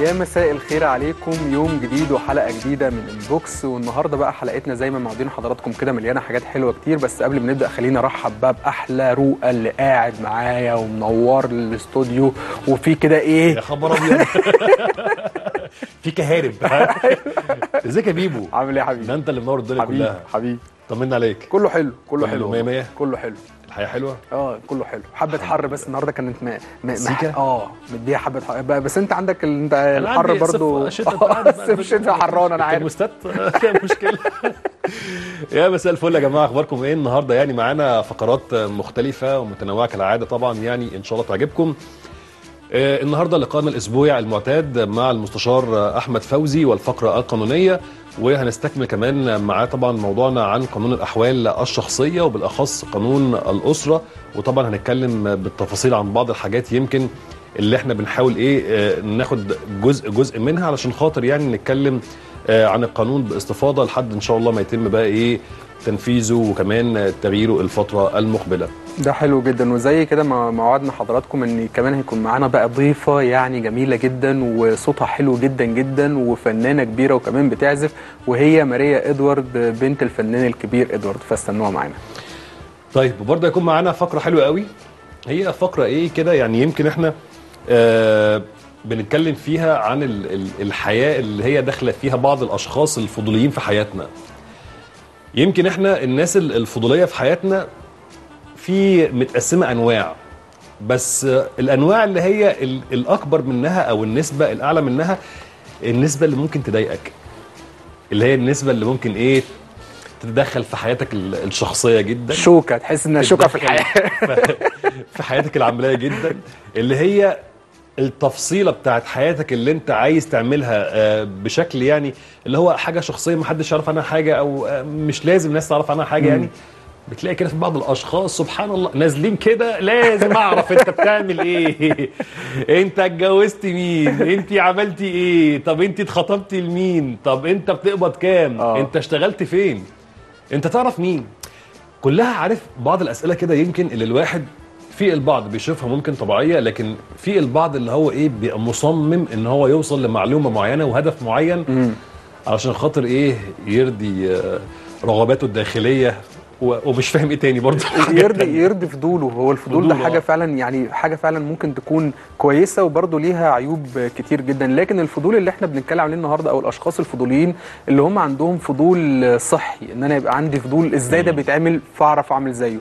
يا مساء الخير عليكم يوم جديد وحلقه جديده من انبوكس والنهارده بقى حلقتنا زي ما معودين حضراتكم كده مليانه حاجات حلوه كتير بس قبل ما نبدا خلينا ارحب بقى باحلى روقه اللي قاعد معايا ومنور الاستوديو وفي كده يا ايه خبر ابيض في كهارب ازيك يا بيبو عامل ايه يا حبيبي ده انت اللي منور الدنيا حبيبي كلها حبيبي طمنا عليك كله حلو كله كله حلو مية مية؟ كله حلو الحياه حلوه اه كله حلو حبه حر بس النهارده كانت م... م... سيكا؟ اه مديها حبه حر بس انت عندك ال... انت الحر عندي برضو صف- شتاء، أنت عارف بقى. الصيف الشتاء حران انا عارف المستات فيها مشكله يا مساء الفل يا جماعه اخباركم ايه النهارده يعني معانا فقرات مختلفه ومتنوعه كالعاده طبعا يعني ان شاء الله تعجبكم آه، النهارده لقاءنا الاسبوعي المعتاد مع المستشار آه، احمد فوزي والفقره القانونيه وهنستكمل كمان معاه طبعا موضوعنا عن قانون الاحوال الشخصيه وبالاخص قانون الاسره وطبعا هنتكلم بالتفاصيل عن بعض الحاجات يمكن اللي احنا بنحاول ايه آه، ناخد جزء جزء منها علشان خاطر يعني نتكلم آه، عن القانون باستفاضه لحد ان شاء الله ما يتم بقى ايه تنفيذه وكمان آه، تغييره الفتره المقبله ده حلو جدا وزي كده ما ما وعدنا حضراتكم ان كمان هيكون معانا بقى ضيفه يعني جميله جدا وصوتها حلو جدا جدا وفنانه كبيره وكمان بتعزف وهي ماريا ادوارد بنت الفنان الكبير ادوارد فاستنوها معانا طيب وبرضه هيكون معانا فقره حلوه قوي هي فقره ايه كده يعني يمكن احنا آه بنتكلم فيها عن ال- ال- الحياه اللي هي داخله فيها بعض الاشخاص الفضوليين في حياتنا يمكن احنا الناس ال- الفضوليه في حياتنا في متقسمه انواع بس آه، الانواع اللي هي ال- الاكبر منها او النسبه الاعلى منها النسبه اللي ممكن تضايقك اللي هي النسبه اللي ممكن ايه تتدخل في حياتك ال- الشخصيه جدا شوكه تحس انها شوكه في تتدخل الحياه في حياتك العمليه جدا اللي هي التفصيله بتاعت حياتك اللي انت عايز تعملها آه، بشكل يعني اللي هو حاجه شخصيه محدش يعرف عنها حاجه او آه، مش لازم الناس تعرف عنها حاجه يعني بتلاقي كده في بعض الاشخاص سبحان الله نازلين كده لازم اعرف انت بتعمل ايه انت اتجوزت مين انت عملتي ايه طب انت اتخطبتي لمين طب انت بتقبض كام آه. انت اشتغلت فين انت تعرف مين كلها عارف بعض الاسئله كده يمكن اللي الواحد في البعض بيشوفها ممكن طبيعيه لكن في البعض اللي هو ايه بيبقى مصمم ان هو يوصل لمعلومه معينه وهدف معين علشان خاطر ايه يرضي آه، رغباته الداخليه و- ومش فاهم ايه تاني برضه يرضي يرضي فضوله هو الفضول ده فضوله، حاجه آه. فعلا يعني حاجه فعلا ممكن تكون كويسه وبرضه ليها عيوب كتير جدا لكن الفضول اللي احنا بنتكلم عليه النهارده او الاشخاص الفضوليين اللي هم عندهم فضول صحي ان انا يبقى عندي فضول ازاي ده بيتعمل فاعرف اعمل زيه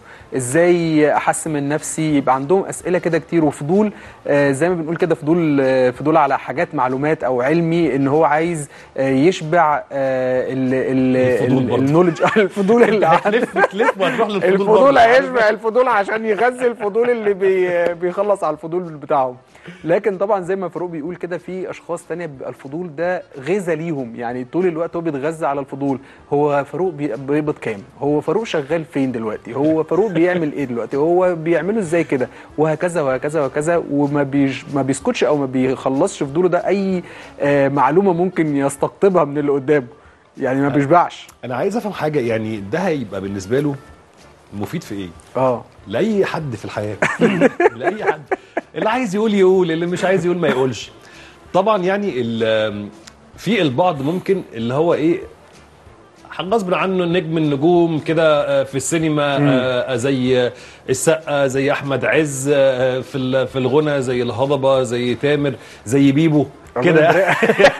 ازاي احسن من نفسي يبقى عندهم اسئله كده كتير وفضول آه، زي ما بنقول كده فضول آه، فضول على حاجات معلومات او علمي ان هو عايز آه، يشبع آه، ال- ال- الفضول ال- برضه. النولج الفضول اللي عنده هتلف تلف وهتروح للفضول الفضول برضه. هيشبع الفضول عشان يغذي الفضول اللي بي بيخلص على الفضول بتاعهم لكن طبعا زي ما فاروق بيقول كده في اشخاص تانية بيبقى الفضول ده غذا ليهم يعني طول الوقت هو بيتغذى على الفضول هو فاروق بي- بيقبض كام هو فاروق شغال فين دلوقتي هو فاروق بيعمل ايه دلوقتي هو بيعمله ازاي كده وهكذا وهكذا وهكذا وما بيج ما بيسكتش او ما بيخلصش فضوله ده اي آه، معلومه ممكن يستقطبها من اللي قدامه يعني ما بيشبعش انا عايز افهم حاجه يعني ده هيبقى بالنسبه له مفيد في ايه اه لاي حد في الحياه لاي حد اللي عايز يقول يقول اللي مش عايز يقول ما يقولش طبعا يعني ال- في البعض ممكن اللي هو ايه غصب عنه نجم النجوم كده آه، في السينما آه، زي السقا زي احمد عز آه، في ال- في الغنى زي الهضبه زي تامر زي بيبو كده يعني.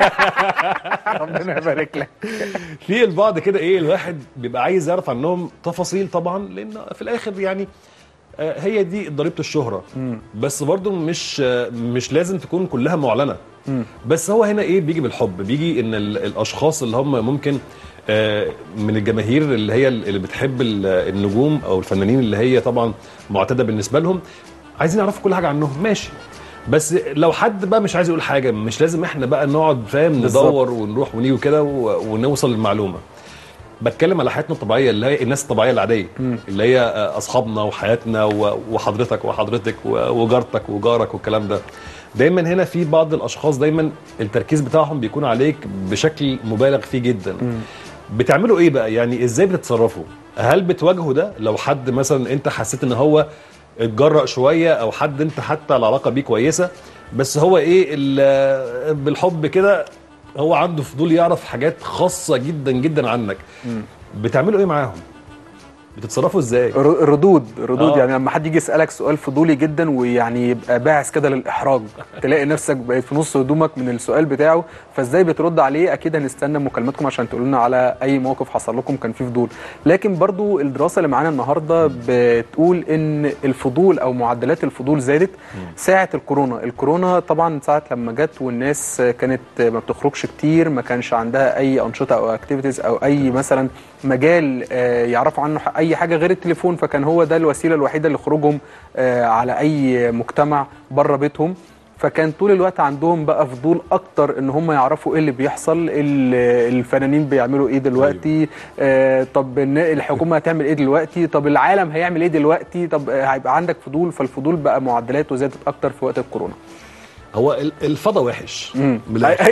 ربنا يبارك لك في البعض كده ايه الواحد بيبقى عايز يعرف عنهم تفاصيل طبعا لان في الاخر يعني آه، هي دي ضريبه الشهره بس برضو مش آه، مش لازم تكون كلها معلنه بس هو هنا ايه بيجي بالحب بيجي ان ال- الاشخاص اللي هم ممكن آه، من الجماهير اللي هي اللي بتحب ال- النجوم او الفنانين اللي هي طبعا معتاده بالنسبه لهم عايزين يعرفوا كل حاجه عنهم ماشي بس لو حد بقى مش عايز يقول حاجه مش لازم احنا بقى نقعد فاهم بالظبط. ندور ونروح ونيجي كده و- ونوصل للمعلومه بتكلم على حياتنا الطبيعيه اللي هي الناس الطبيعيه العاديه اللي هي آه، اصحابنا وحياتنا و- وحضرتك وحضرتك و- وجارتك وجارك والكلام ده دايما هنا في بعض الاشخاص دايما التركيز بتاعهم بيكون عليك بشكل مبالغ فيه جدا بتعملوا ايه بقى يعني ازاي بتتصرفوا هل بتواجهوا ده لو حد مثلا انت حسيت ان هو اتجرأ شويه او حد انت حتى العلاقه بيه كويسه بس هو ايه ال- بالحب كده هو عنده فضول يعرف حاجات خاصه جدا جدا عنك بتعملوا ايه معاهم بتتصرفوا ازاي ر- ردود ردود آه. يعني لما حد يجي يسالك سؤال فضولي جدا ويعني يبقى باعث كده للاحراج تلاقي نفسك بقيت في نص هدومك من السؤال بتاعه فازاي بترد عليه اكيد هنستنى مكالمتكم عشان تقولوا لنا على اي موقف حصل لكم كان فيه فضول لكن برضو الدراسه اللي معانا النهارده بتقول ان الفضول او معدلات الفضول زادت ساعه الكورونا الكورونا طبعا ساعه لما جت والناس كانت ما بتخرجش كتير ما كانش عندها اي انشطه او اكتيفيتيز او اي مثلا مجال آه، يعرفوا عنه ح- اي حاجه غير التليفون فكان هو ده الوسيله الوحيده لخروجهم آه، على اي مجتمع بره بيتهم فكان طول الوقت عندهم بقى فضول اكتر ان هم يعرفوا ايه اللي بيحصل ال- الفنانين بيعملوا ايه دلوقتي آه طب الن- الحكومه هتعمل ايه دلوقتي طب العالم هيعمل ايه دلوقتي طب آه، هيبقى عندك فضول فالفضول بقى معدلاته زادت اكتر في وقت الكورونا هو ال- الفضا وحش مم. من الآخر.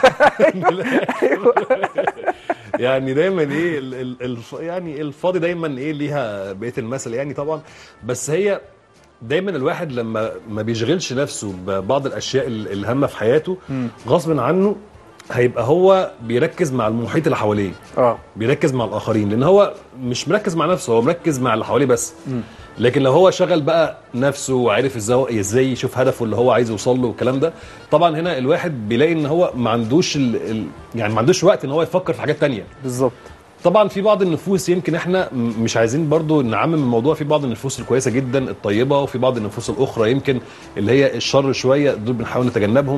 ايوه يعني دايما ايه ال ال الف يعني الفاضي دايما ايه ليها بقيه المثل يعني طبعا بس هي دايما الواحد لما ما بيشغلش نفسه ببعض الاشياء ال- الهامه في حياته غصب عنه هيبقى هو بيركز مع المحيط اللي حواليه اه بيركز مع الاخرين لان هو مش مركز مع نفسه هو مركز مع اللي حواليه بس لكن لو هو شغل بقى نفسه وعرف ازاي ازاي يشوف هدفه اللي هو عايز يوصل له والكلام ده طبعا هنا الواحد بيلاقي ان هو ما عندوش ال... ال... يعني ما عندوش وقت ان هو يفكر في حاجات تانية بالظبط طبعا في بعض النفوس يمكن احنا م- مش عايزين برضو نعمم الموضوع في بعض النفوس الكويسه جدا الطيبه وفي بعض النفوس الاخرى يمكن اللي هي الشر شويه دول بنحاول نتجنبهم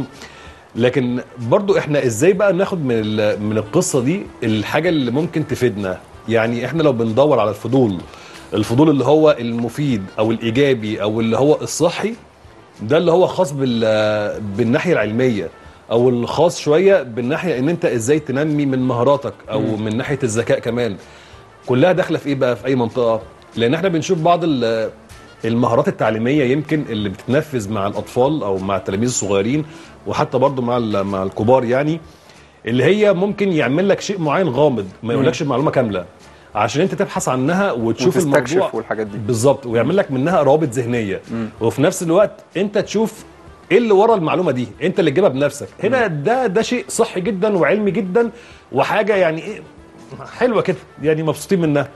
لكن برضو احنا ازاي بقى ناخد من ال- من القصه دي الحاجه اللي ممكن تفيدنا يعني احنا لو بندور على الفضول الفضول اللي هو المفيد او الايجابي او اللي هو الصحي ده اللي هو خاص بال بالناحيه العلميه او الخاص شويه بالناحيه ان انت ازاي تنمي من مهاراتك او من ناحيه الذكاء كمان كلها داخله في ايه بقى في اي منطقه لان احنا بنشوف بعض ال- المهارات التعليميه يمكن اللي بتتنفذ مع الاطفال او مع التلاميذ الصغيرين وحتى برضو مع ال- مع الكبار يعني اللي هي ممكن يعمل لك شيء معين غامض ما يقولكش المعلومه كامله عشان انت تبحث عنها وتشوف وتستكشف الموضوع والحاجات دي بالظبط ويعمل لك منها روابط ذهنيه وفي نفس الوقت انت تشوف ايه اللي ورا المعلومه دي انت اللي تجيبها بنفسك هنا ده ده شيء صحي جدا وعلمي جدا وحاجه يعني ايه حلوه كده يعني مبسوطين منها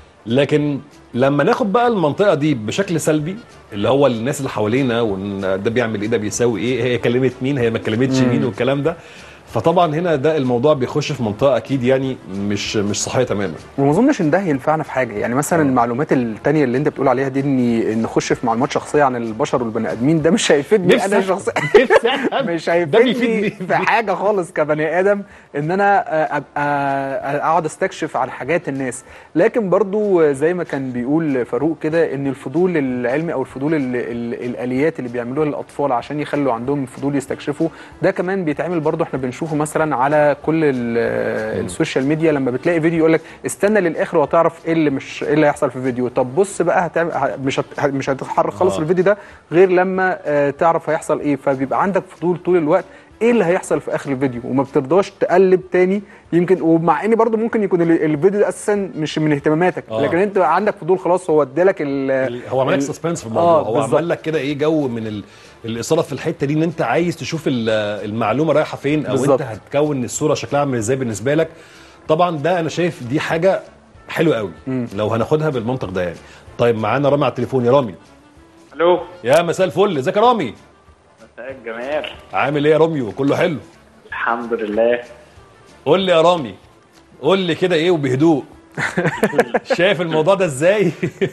لكن لما ناخد بقى المنطقه دي بشكل سلبي اللي هو الناس اللي حوالينا وان ده بيعمل ايه ده بيساوي ايه هي كلمت مين هي ما كلمتش مين والكلام ده فطبعا هنا ده الموضوع بيخش في منطقه اكيد يعني مش مش صحيه تماما وما اظنش ان ده هينفعنا في حاجه يعني مثلا المعلومات التانية اللي انت بتقول عليها دي اني نخش في معلومات شخصيه عن البشر والبني ادمين ده مش هيفيدني نفسي انا أفهم. شخصيا نفسي أفهم. مش ده هيفيدني بيفيدني. في حاجه خالص كبني ادم ان انا آه، ابقى اقعد استكشف عن حاجات الناس لكن برضو زي ما كان بيقول فاروق كده ان الفضول العلمي او الفضول ال ال الاليات اللي بيعملوها للاطفال عشان يخلوا عندهم فضول يستكشفوا ده كمان بيتعمل برضو احنا بنشوفه مثلا على كل ال- السوشيال ميديا لما بتلاقي فيديو يقول لك استنى للاخر وهتعرف ايه اللي مش ايه اللي هيحصل في الفيديو طب بص بقى هتعمل ه- مش هت مش هتتحرك خالص آه. الفيديو ده غير لما آه، تعرف هيحصل ايه فبيبقى عندك فضول طول الوقت ايه اللي هيحصل في اخر الفيديو وما بترضاش تقلب تاني يمكن ومع ان برضو ممكن يكون ال- الفيديو ده اساسا مش من اهتماماتك آه. لكن انت عندك فضول خلاص هو ادالك ال- هو عمل لك ال- سسبنس في الموضوع آه، هو بالظبط. عمل لك كده ايه جو من ال... الاثاره في الحته دي ان انت عايز تشوف ال- المعلومه رايحه فين او بالظبط. انت هتكون الصوره شكلها عامل ازاي بالنسبه لك طبعا ده انا شايف دي حاجه حلوه قوي لو هناخدها بالمنطق ده يعني طيب معانا رامي على التليفون يا رامي الو يا مساء الفل ازيك يا رامي مساء الجمال عامل ايه يا روميو كله حلو الحمد لله قول لي يا رامي قول لي كده ايه وبهدوء شايف الموضوع ده ازاي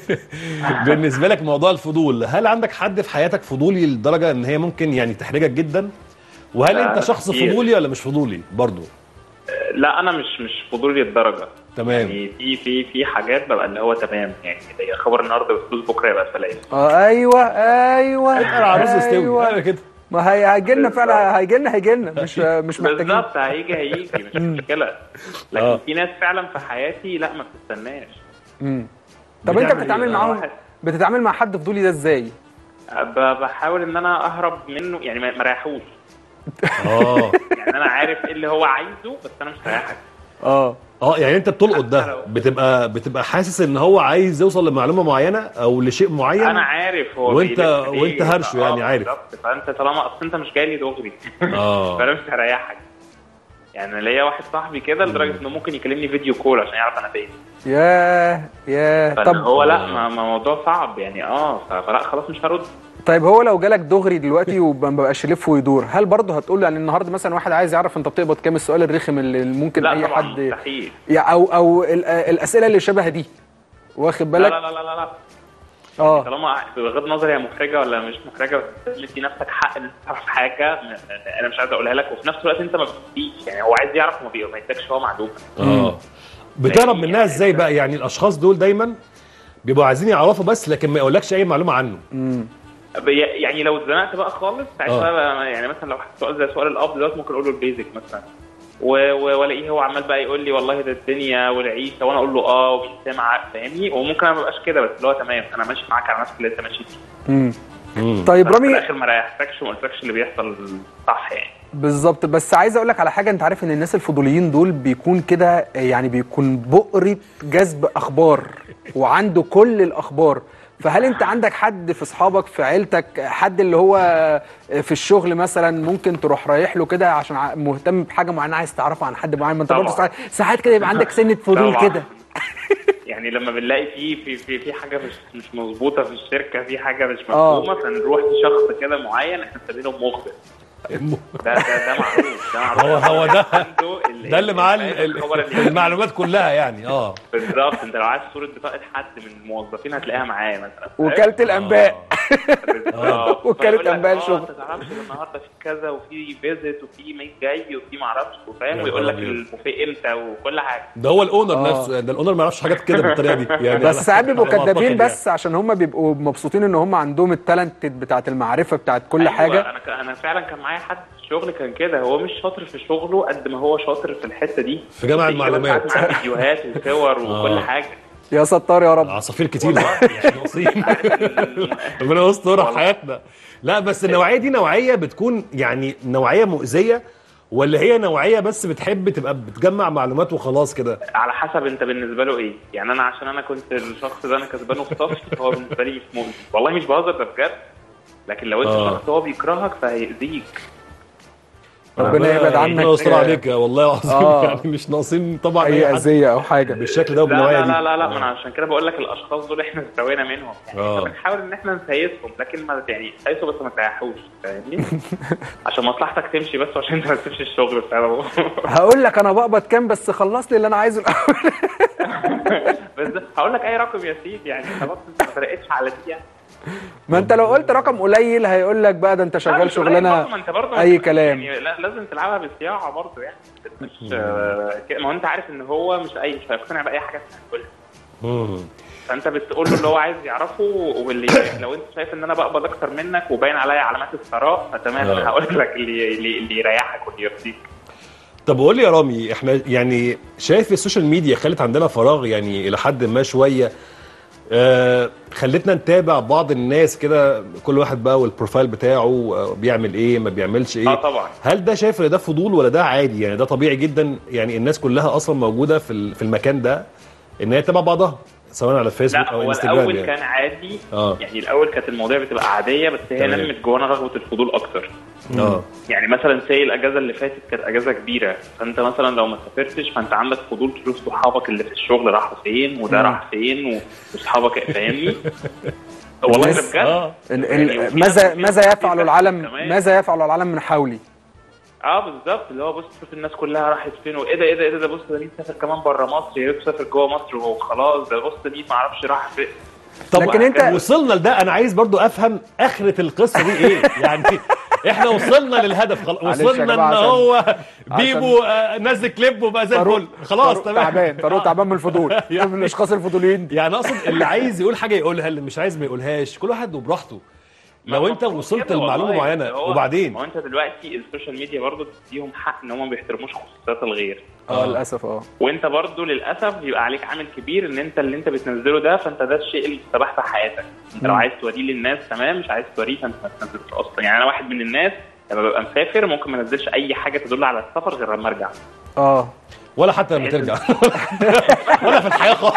بالنسبه لك موضوع الفضول هل عندك حد في حياتك فضولي لدرجه ان هي ممكن يعني تحرجك جدا وهل لا، انت شخص كتير. فضولي ولا مش فضولي برضو لا انا مش مش فضولي للدرجه تمام يعني في في في حاجات ببقى اللي هو تمام يعني كده خبر النهارده بفلوس بكره يبقى ببلاش آه ايوه ايوه اتقل عروس استوي أيوة. ايوه كده ما هي هيجي لنا بالظبط. فعلا هيجي لنا هيجي لنا مش مش محتاجين بالظبط هيجي هيجي مش مشكله لكن آه. في ناس فعلا في حياتي لا ما بتستناش مم. طب انت بتعمل بتتعامل إيه؟ معاهم واحد. بتتعامل مع حد فضولي ده ازاي؟ ب- بحاول ان انا اهرب منه يعني ما ما اريحوش اه يعني انا عارف ايه اللي هو عايزه بس انا مش رايحك اه اه يعني انت بتلقط حتى ده لو- بتبقى بتبقى حاسس ان هو عايز يوصل لمعلومه معينه او لشيء معين انا عارف هو وانت- بيلف ليه. وانت هرشه يعني آه، عارف. بالظبط. فانت طالما اصل انت مش جاي لي دغري اه فانا مش هريحك يعني ليا واحد صاحبي كده لدرجه انه ممكن يكلمني فيديو كول عشان يعرف انا فين ياه ياه فإن طب هو لا ما ما موضوع صعب يعني اه ف- فلا خلاص مش هرد طيب هو لو جالك دغري دلوقتي وما بقاش يلف ويدور هل برضه هتقول له يعني النهارده مثلا واحد عايز يعرف انت بتقبض كام السؤال الرخم اللي ممكن لا اي طبعا حد مستحيل يا او او ال- الاسئله اللي شبه دي واخد لا بالك لا لا لا لا, لا. اه طالما بغض النظر هي محرجه ولا مش محرجه بس لازم تدي نفسك حق ان انت تعرف حاجه م- انا مش عايز اقولها لك وفي نفس الوقت انت ما بتديش يعني هو عايز يعرف وما بي- ما يدكش هو معلومه اه بتهرب منها ازاي بقى يعني الاشخاص دول دايما بيبقوا عايزين يعرفوا بس لكن ما يقولكش اي معلومه عنه ب- يعني لو اتزنقت بقى خالص ساعتها آه. بقى يعني مثلا لو سؤال زي سؤال الاب دلوقتي ممكن اقول له البيزك مثلا و- و- والاقيه هو عمال بقى يقول لي والله ده الدنيا والعيشه وانا اقول له اه وبيسمع فاهمني وممكن انا ما ابقاش كده بس اللي هو تمام انا ماشي معاك على نفس اللي انت ماشي فيه مم. مم. طيب بس في رامي الاخر ما ريحتكش وما قلتلكش اللي بيحصل صح يعني بالظبط بس عايز اقول لك على حاجه انت عارف ان الناس الفضوليين دول بيكون كده يعني بيكون بؤره جذب اخبار وعنده كل الاخبار فهل انت عندك حد في اصحابك في عيلتك حد اللي هو في الشغل مثلا ممكن تروح رايح له كده عشان ع- مهتم بحاجه معينه عايز تعرفها عن حد معين ما انت طبعا. برضه ساعات- ساعات كده يبقى عندك سنه فضول طبعاً. كده يعني لما بنلاقي في في في في حاجه مش مش مظبوطه في الشركه في حاجه مش آه. مفهومه فنروح لشخص كده معين احنا مسمينه مخبر ده ده ده معروف ده معروف هو- هو ده- عنده ال- ده اللي معاه ال- فاهم الخبر ال- اللي- المعلومات كلها يعني اه بالظبط انت لو عايز صوره بطاقه حد من الموظفين هتلاقيها معاه مثلا وكاله الانباء بالظبط. وكالة فيقول لك أنباء اه الشغل. انت تعرفش ده النهارده في كذا وفي فيزيت وفي ميت جاي وفي معرفش وفاهم يا ويقول لك نهار أبيض. البوفيه امتى وكل حاجه ده هو الاونر آه. نفسه يعني ده الاونر ما يعرفش حاجات كده بالطريقه دي يعني بس على- ساعات بيبقوا على ما أعتقد كدابين يعني. بس عشان هم بيبقوا مبسوطين ان هم عندهم التالنت بتاعت المعرفه بتاعت كل أيوة، حاجه انا ك- انا فعلا كان معايا حد في الشغل كان كده هو مش شاطر في شغله قد ما هو شاطر في الحته دي في جمع في كمان المعلومات. ساعات معاه فيديوهات وصور آه. وكل حاجه يا ستار يا رب عصافير كتير بقى مش ناقصين ربنا يستر والله. حياتنا لا بس النوعيه دي نوعيه بتكون يعني نوعيه مؤذيه ولا هي نوعيه بس بتحب تبقى بتجمع معلومات وخلاص كده على حسب انت بالنسبه له ايه يعني انا عشان انا كنت الشخص ده انا كسبانه في صفي فهو بالنسبه لي مش مؤذي والله مش بهزر ده بجد لكن لو انت آه. شخص هو بيكرهك فهيأذيك ربنا يبعد عنك ربنا يستر عليك يا والله العظيم آه. يعني مش ناقصين طبعا اي حد اذيه او حاجه بالشكل ده لا وبالنوعيه لا دي لا لا, لا ما انا عشان كده بقول لك الاشخاص دول احنا استوينا منهم يعني آه. احنا بنحاول ان احنا نسيسهم لكن ما يعني سيسوا بس ما تريحوش فاهمني عشان مصلحتك تمشي بس عشان انت ما تسيبش الشغل بسببه هقول لك انا بقبض كام بس خلص لي اللي انا عايزه الاول بس هقول لك اي رقم يا سيدي يعني خلاص انت ما فرقتش على دي يعني ما انت لو قلت رقم قليل هيقول لك بقى ده انت لا، شغال مش قليل شغلانه برضه، ما انت برضه اي مش- كلام يعني لا لازم تلعبها بالصياعه برضه يعني مش آه، ك- ما هو انت عارف ان هو مش اي مش هيقتنع باي حاجه انت هتقولها مم. فانت بتقول له اللي هو عايز يعرفه واللي لو انت شايف ان انا بقبض اكتر منك وباين عليا علامات الثراء فتمام آه. انا هقول لك اللي اللي, اللي يريحك واللي يرضيك طب قول لي يا رامي احنا يعني شايف السوشيال ميديا خلت عندنا فراغ يعني الى حد ما شويه آه خلتنا نتابع بعض الناس كده كل واحد بقى والبروفايل بتاعه آه، بيعمل ايه ما بيعملش ايه اه طبعا هل ده شايف ان ده فضول ولا ده عادي يعني ده طبيعي جدا يعني الناس كلها اصلا موجوده في ال- في المكان ده ان هي تتابع بعضها سواء على فيسبوك لا او هو انستجرام الاول يعني كان عادي اه يعني الاول كانت المواضيع بتبقى عاديه بس هي تمام. نمت جوانا رغبه الفضول اكتر اه يعني مثلا سي الاجازه اللي فاتت كانت اجازه كبيره فانت مثلا لو ما سافرتش فانت عندك فضول تشوف صحابك اللي في الشغل راحوا فين وده مم. راح فين و- واصحابك فاهمني والله ده الناس- بجد اه ال- يعني ال- وفي ماذا ناس- ماذا في يفعل ناس العالم كمان. ماذا يفعل العالم من حولي اه بالظبط اللي هو بص شوف الناس كلها راحت فين وايه ده ايه ده ايه ده, ده بص ده مين سافر كمان بره مصر يا ريت سافر جوه مصر وخلاص ده بص مين ما اعرفش راح فين طب لكن أنت- وصلنا لده انا عايز برضو افهم اخره القصه دي ايه يعني احنا وصلنا للهدف خلاص معلش يا وصلنا ان جماعة عشان- هو بيبو آه، نزل كليب وبقى زي الفل خلاص فاروق تمام تعبان فاروق تعبان من الفضول يعني- من الاشخاص الفضوليين دي يعني اقصد اللي عايز يقول حاجه يقولها اللي مش عايز ما يقولهاش كل واحد وبراحته لو انت المفروض وصلت كده لمعلومه والله، معينه اللي هو- وبعدين ما هو انت دلوقتي السوشيال ميديا برضه تديهم حق ان هم ما بيحترموش خصوصيات الغير اه للاسف اه وانت برضه للاسف بيبقى عليك عامل كبير ان انت اللي انت بتنزله ده فانت ده الشيء اللي استباح في حياتك انت لو مم. عايز توريه للناس تمام مش عايز توريه فانت ما تنزلوش اصلا يعني انا واحد من الناس لما ببقى مسافر ممكن ما انزلش اي حاجه تدل على السفر غير لما ارجع اه ولا حتى لما ترجع ولا في الحياه خالص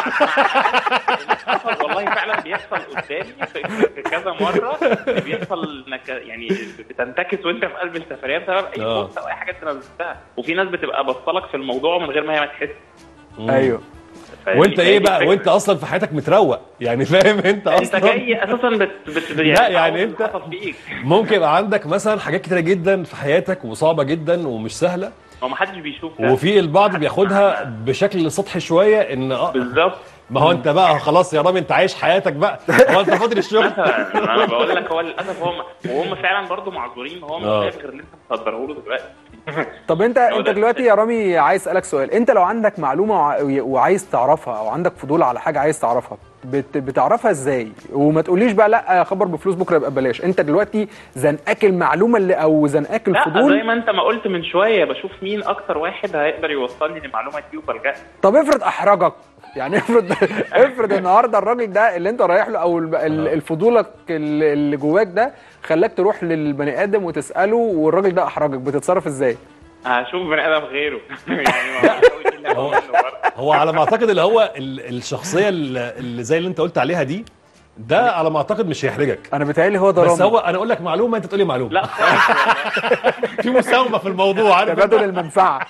حصل والله فعلا بيحصل قدامي في في كذا مره بيحصل انك يعني بتنتكس وانت في قلب السفريه بسبب اي آه. بوست او اي حاجه انت نزلتها وفي ناس بتبقى بصلك في الموضوع من غير ما هي ما تحس ايوه فاهمني؟ وانت فهي ايه دي بقى الفكرة. وانت اصلا في حياتك متروق يعني فاهم انت انت اصلا جاي اساسا بت, بت يعني لا، يعني تعوض اللي انت- حصل فيك ممكن يبقى عندك مثلا حاجات كتيره جدا في حياتك وصعبه جدا ومش سهله هو ما حدش بيشوف ده وفي البعض بياخدها بشكل سطحي شويه ان اه بالظبط ما هو انت بقى خلاص يا رامي انت عايش حياتك بقى هو انت فاضي للشغل مثلا انا بقول لك هو للاسف هم وهم فعلا برضو معذورين ما هو مش آه. شايف غير اللي انت مصدره له دلوقتي طب انت هو انت ده دلوقتي يا رامي عايز اسالك سؤال انت لو عندك معلومه وع- وعايز تعرفها او عندك فضول على حاجه عايز تعرفها بت بتعرفها ازاي وما تقوليش بقى لا خبر بفلوس بكره يبقى ببلاش انت دلوقتي زنقاك المعلومه اللي او زنقاك لا زي الفضول ما انت ما قلت من شويه بشوف مين اكتر واحد هيقدر يوصلني للمعلومه دي وبلجأ طب افرض احرجك يعني افرض افرض النهارده الراجل ده اللي انت رايح له او ال- ال- الفضولك اللي اللي جواك ده خلاك تروح للبني ادم وتساله والراجل ده احرجك بتتصرف ازاي؟ هشوف بني ادم غيره يعني ما هو قوي الا هو منه برضه. هو على ما اعتقد اللي هو ال- الشخصيه اللي اللي زي اللي انت قلت عليها دي ده على ما اعتقد مش هيحرجك انا بيتهيألي هو ده بس رامي هو انا اقول لك معلومه انت تقول لي معلومه لا خالص في مساومه في الموضوع عارف تبادل انت؟ المنفعه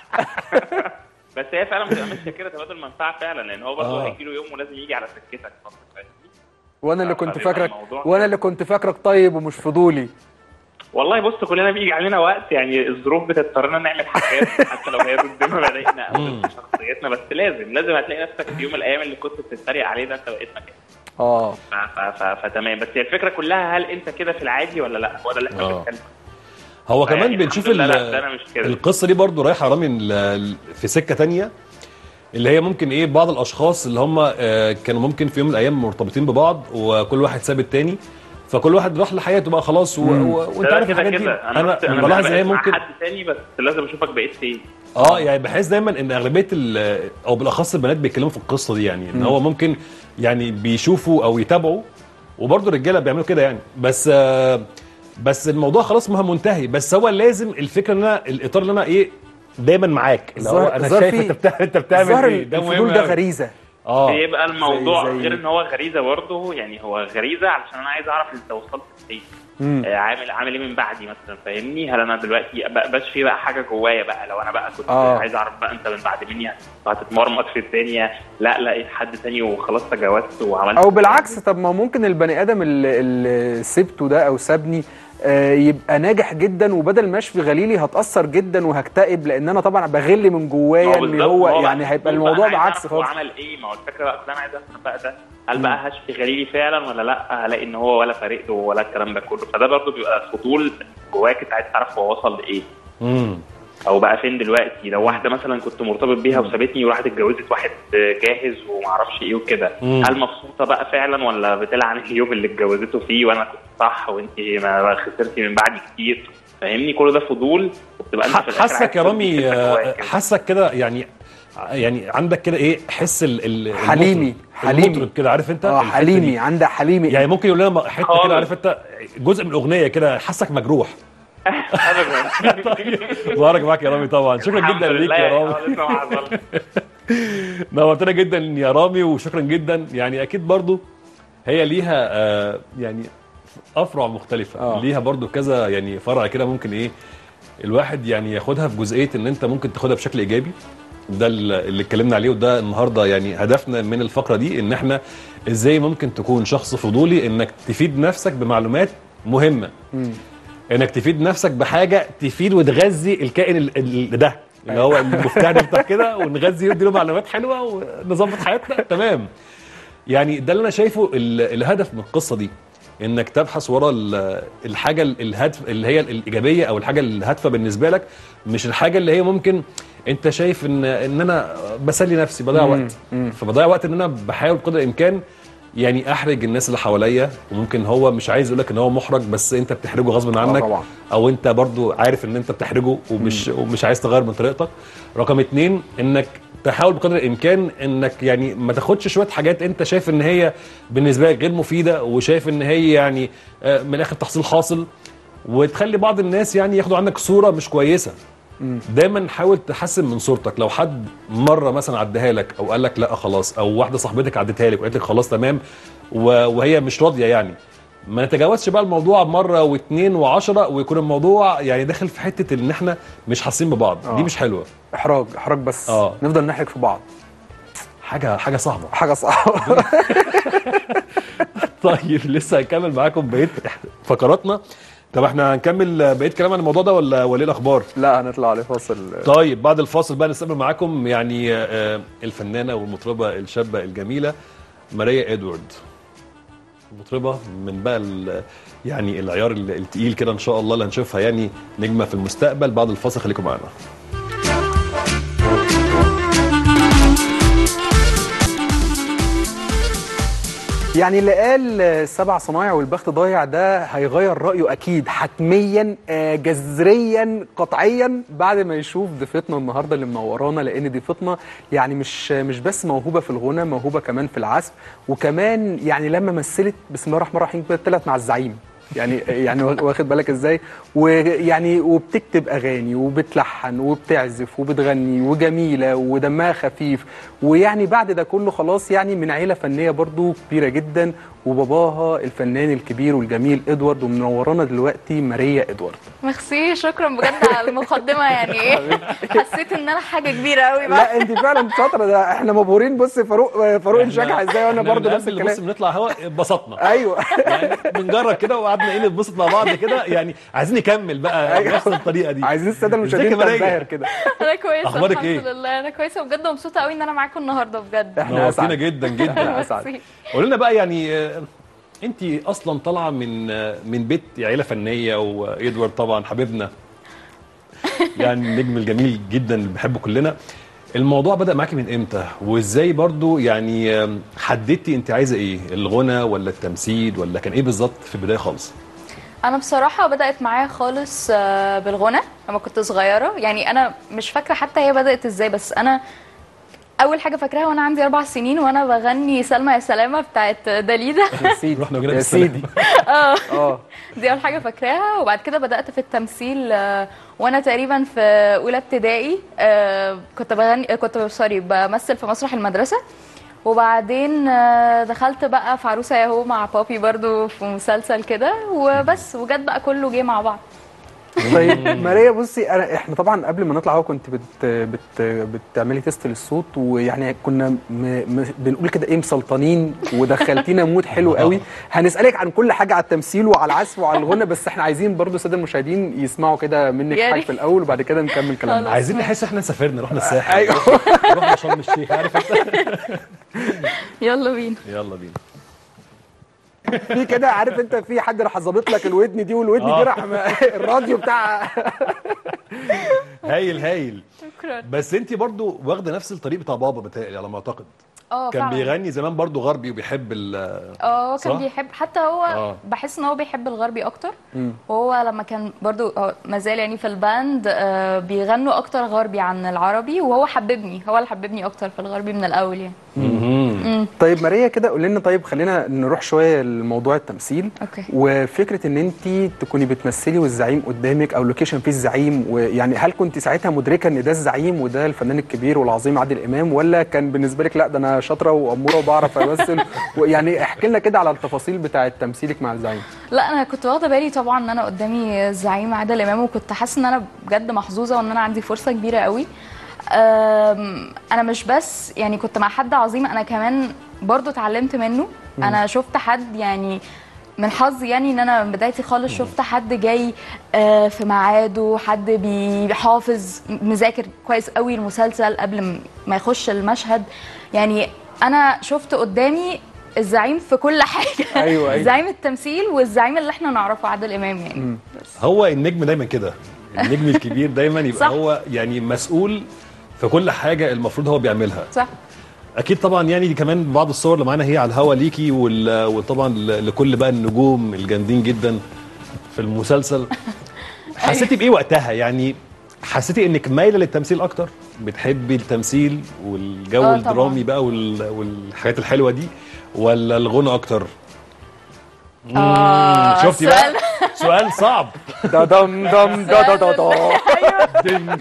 بس هي فعلا بتبقى ماشيه كده تبادل منفعه فعلا لان هو برضه آه. هيجي له يوم ولازم يجي على سكتك برضه، فاهمني؟ وانا اللي ف- كنت فبيبقى فاكرك الموضوع وانا اللي كنت فاكرك طيب ومش فضولي والله بص كلنا بيجي علينا وقت يعني الظروف بتضطرنا نعمل حاجات حتى لو هي ضد مبادئنا او ضد شخصيتنا بس لازم لازم هتلاقي نفسك في يوم من الايام اللي كنت بتتريق عليه ده انت بقيت مكانه اه ف- ف- ف- فتمام بس هي الفكره كلها هل انت كده في العادي ولا لا هو ده اللي احنا آه. بنتكلم هو كمان يعني بنشوف الحمد لله ال- لا، ده أنا مش كده. القصه دي برضو رايحه رامي ال- ال- في سكه تانية اللي هي ممكن ايه بعض الاشخاص اللي هم آه، كانوا ممكن في يوم من الايام مرتبطين ببعض وكل واحد ساب التاني فكل واحد راح لحياته بقى خلاص و... و... وانت ده عارف كده الحاجات دي كده انا بس- انا بلاحظ ان هي بقيت مع ممكن حد تاني بس لازم اشوفك بقيت فين اه يعني بحس دايما ان اغلبيه ال- او بالاخص البنات بيتكلموا في القصه دي يعني ان هو ممكن يعني بيشوفوا او يتابعوا وبرضه الرجاله بيعملوا كده يعني بس آه بس الموضوع خلاص ما هو منتهي بس هو لازم الفكره ان انا الاطار اللي انا ايه دايما معاك اللي هو الظاهر- انا الظاهر شايف في- انت بتعمل انت بتعمل الظاهر ايه ده الفضول مهم ده أوي. غريزه اه بيبقى الموضوع زي- غير ان هو غريزه برضه يعني هو غريزه علشان انا عايز اعرف انت وصلت لايه مم. آه، عامل عامل ايه من بعدي مثلا فاهمني هل انا دلوقتي بقى- باش في بقى حاجه جوايا بقى لو انا بقى كنت آه. عايز اعرف بقى انت من بعد مني هتتمرمط في الدنيا لا لقيت حد تاني وخلاص تجاوزت وعملت او بالعكس طب ما ممكن البني ادم اللي, اللي سبته ده او سابني آه، يبقى ناجح جدا وبدل ما اشفي غليلي هتاثر جدا وهكتئب لان انا طبعا بغل من ما جوايا ان بالظبط، هو بقى يعني هيبقى المفروض الموضوع بقى أنا عايز بعكس أعرف هو خالص عمل ايه ما هو الفكره بقى كلها انا عايز افهم بقى ده هل بقى هشفي غليلي فعلا ولا لا هلاقي ان هو ولا فارق له ولا الكلام ده كله فده برضه بيبقى فضول جواك انت عايز تعرف هو وصل لايه امم او بقى فين دلوقتي لو واحده مثلا كنت مرتبط بيها وسابتني وراحت اتجوزت واحد جاهز ومعرفش ايه وكده مم. هل مبسوطه بقى فعلا ولا بتلعن اليوم اللي اتجوزته فيه وانا كنت صح وانت ما خسرتي من بعدي كتير فاهمني كل ده فضول وبتبقى انت في الآخر حاسك عايز يا تثبت رامي اللي آه، جواك كده. حاسك كده يعني يعني عندك كده ايه حس ال ال حليمي، المطرب- حليمي. المطرب كده عارف انت اه الحتة دي. حليمي عندك حليمي يعني ممكن يقول لنا حته خالص. كده عارف انت جزء من الاغنيه كده حاسك مجروح ابدا ظهرك معاك يا رامي طبعا شكرا الحمد جدا ليك لله يا يعني، رامي آه، لسه ما حصلش. نورتنا جدا يا رامي وشكرا جدا يعني اكيد برضو هي ليها آه يعني افرع مختلفه آه. ليها برضو كذا يعني فرع كده ممكن ايه الواحد يعني ياخدها في جزئيه ان انت ممكن تاخدها بشكل ايجابي ده اللي اتكلمنا عليه وده النهارده يعني هدفنا من الفقره دي ان احنا ازاي ممكن تكون شخص فضولي انك تفيد نفسك بمعلومات مهمه انك تفيد نفسك بحاجه تفيد وتغذي الكائن ال- ال- ده اللي هو المفتاح نفتح كده ونغذي ندي له معلومات حلوه ونظبط حياتنا تمام يعني ده اللي انا شايفه ال- الهدف من القصه دي انك تبحث ورا ال- الحاجه ال- الهدف اللي هي الايجابيه او الحاجه الهادفه بالنسبه لك مش الحاجه اللي هي ممكن انت شايف ان ان انا بسلي نفسي بضيع مم. وقت فبضيع وقت ان انا بحاول بقدر الامكان يعني احرج الناس اللي حواليا وممكن هو مش عايز يقول لك ان هو محرج بس انت بتحرجه غصب عنك طبعا. او انت برضو عارف ان انت بتحرجه ومش ومش عايز تغير من طريقتك رقم اتنين انك تحاول بقدر الامكان انك يعني ما تاخدش شويه حاجات انت شايف ان هي بالنسبه لك غير مفيده وشايف ان هي يعني آه، من الاخر تحصيل حاصل وتخلي بعض الناس يعني ياخدوا عنك صوره مش كويسه دايما حاول تحسن من صورتك لو حد مره مثلا عدها لك او قال لك لا خلاص او واحده صاحبتك عدتها لك وقالت لك خلاص تمام و- وهي مش راضيه يعني ما نتجاوزش بقى الموضوع مره واثنين وعشرة ويكون الموضوع يعني داخل في حته ان احنا مش حاسين ببعض آه. دي مش حلوه احراج احراج بس آه. نفضل نحرج في بعض حاجه حاجه صعبه حاجه صعبه طيب لسه هنكمل معاكم بقيه فقراتنا طب احنا هنكمل بقيه كلام عن الموضوع ده ولا ولا ايه الاخبار لا هنطلع لفاصل طيب بعد الفاصل بقى نستقبل معاكم يعني آه، الفنانه والمطربه الشابه الجميله ماريا ادوارد مطربه من بقى ال- يعني العيار ال- التقيل كده ان شاء الله اللي هنشوفها يعني نجمه في المستقبل بعد الفاصل خليكم معانا يعني اللي قال السبع صنايع والبخت ضايع ده هيغير رأيه أكيد حتميا آه، جذريا قطعيا بعد ما يشوف ضيفتنا النهارده اللي منورانا لأن ضيفتنا يعني مش مش بس موهوبة في الغنى موهوبة كمان في العزف وكمان يعني لما مثلت بسم الله الرحمن الرحيم كده طلعت مع الزعيم يعني يعني واخد بالك ازاي ويعني وبتكتب اغاني وبتلحن وبتعزف وبتغني وجميله ودمها خفيف ويعني بعد ده كله خلاص يعني من عيله فنيه برضو كبيره جدا وباباها الفنان الكبير والجميل ادوارد ومنورانا دلوقتي ماريا ادوارد ميرسي شكرا بجد على المقدمه يعني ايه حسيت ان انا حاجه كبيره قوي بقى لا انت فعلا شاطره ده احنا مبهورين بص فاروق فاروق انشكح ازاي وانا إحنا برضو من نفس قبل بص الكلام بنطلع هوا اتبسطنا ايوه يعني بنجرب كده وقعدنا ايه نتبسط مع بعض كده يعني عايزين نكمل بقى أيوة. نفس الطريقه دي عايزين الساده ازيك المشاهدين يا ماريا؟ تنبهر كده انا كويسه أخبارك الحمد إيه؟ لله انا كويسه بجد ومبسوطه قوي ان انا معاكم النهارده بجد احنا نورتينا اسعد جدا جدا احنا اسعد ميرسي. قول لنا بقى يعني آه، انت اصلا طالعه من آه، من بيت عيله فنيه وادوارد طبعا حبيبنا يعني النجم الجميل جدا اللي بنحبه كلنا الموضوع بدا معاكي من امتى وازاي برضو يعني آم، حددتي انت عايزه ايه الغنى ولا التمثيل ولا كان ايه بالظبط في البدايه خالص انا بصراحه بدات معايا خالص آه، بالغنى لما كنت صغيره يعني انا مش فاكره حتى هي بدات ازاي بس انا اول حاجه فاكراها وانا عندي اربع سنين وانا بغني سلمى يا سلامه بتاعت داليدا يا سيدي رحنا وجينا يا بالسلامة. سيدي اه دي اول حاجه فاكراها وبعد كده بدات في التمثيل آه، وانا تقريبا في اولى ابتدائي آه، كنت بغني آه، كنت سوري بمثل في مسرح المدرسه وبعدين آه، دخلت بقى في عروسه ياهو مع بابي برضو في مسلسل كده وبس وجت بقى كله جه مع بعض طيب ماريا بصي انا احنا طبعا قبل ما نطلع هو كنت بت بت بتعملي تيست للصوت ويعني كنا م م بنقول كده ايه مسلطنين ودخلتينا مود حلو قوي هنسالك عن كل حاجه على التمثيل وعلى العزف وعلى الغنى بس احنا عايزين برضو الساده المشاهدين يسمعوا كده منك يا حاجه ريت. في الاول وبعد كده نكمل كلامنا خلاص. عايزين نحس احنا سافرنا رحنا الساحل ايوه رحنا شرم الشيخ عارف انت يلا بينا يلا بينا في كده عارف انت في حد راح ظابط لك الودن دي والودن آه. دي راح م- الراديو بتاع هايل هايل شكرا بس انت برضو واخده نفس الطريق بتاع بابا بتهيألي على ما اعتقد اه كان فعلا. بيغني زمان برضو غربي وبيحب ال اه هو صح؟ كان بيحب حتى هو آه. بحس ان هو بيحب الغربي اكتر وهو لما كان برضو هو ما زال يعني في الباند آه بيغنوا اكتر غربي عن العربي وهو حببني هو اللي حببني اكتر في الغربي من الاول يعني طيب ماريا كده قول لنا طيب خلينا نروح شويه لموضوع التمثيل اوكي وفكره ان انت تكوني بتمثلي والزعيم قدامك او لوكيشن فيه الزعيم ويعني هل كنت ساعتها مدركه ان ده الزعيم وده الفنان الكبير والعظيم عادل امام ولا كان بالنسبه لك لا ده انا شاطره واموره وبعرف امثل ويعني احكي لنا كده على التفاصيل بتاعه تمثيلك مع الزعيم لا انا كنت واخده بالي طبعا ان انا قدامي الزعيم عادل امام وكنت حاسه ان انا بجد محظوظه وان انا عندي فرصه كبيره قوي أم، انا مش بس يعني كنت مع حد عظيم انا كمان برضو اتعلمت منه انا شفت حد يعني من حظي يعني ان انا من بدايتي خالص شفت حد جاي آه، في ميعاده حد بيحافظ مذاكر كويس قوي المسلسل قبل م- ما يخش المشهد يعني انا شفت قدامي الزعيم في كل حاجه أيوة، أيوة. زعيم التمثيل والزعيم اللي احنا نعرفه عادل امام يعني هو النجم دايما كده النجم الكبير دايما يبقى صح. هو يعني مسؤول في كل حاجه المفروض هو بيعملها صح اكيد طبعا يعني دي كمان بعض الصور اللي معانا هي على الهوا ليكي وال- وطبعا ل- لكل بقى النجوم الجامدين جدا في المسلسل حسيتي بايه وقتها يعني حسيتي انك مايله للتمثيل اكتر بتحبي التمثيل والجو آه، طبعاً. الدرامي بقى وال- والحاجات الحلوه دي ولا الغنى اكتر آه، شفتي بقى السؤال- سؤال صعب دا دم دم دا دا دا دا دن.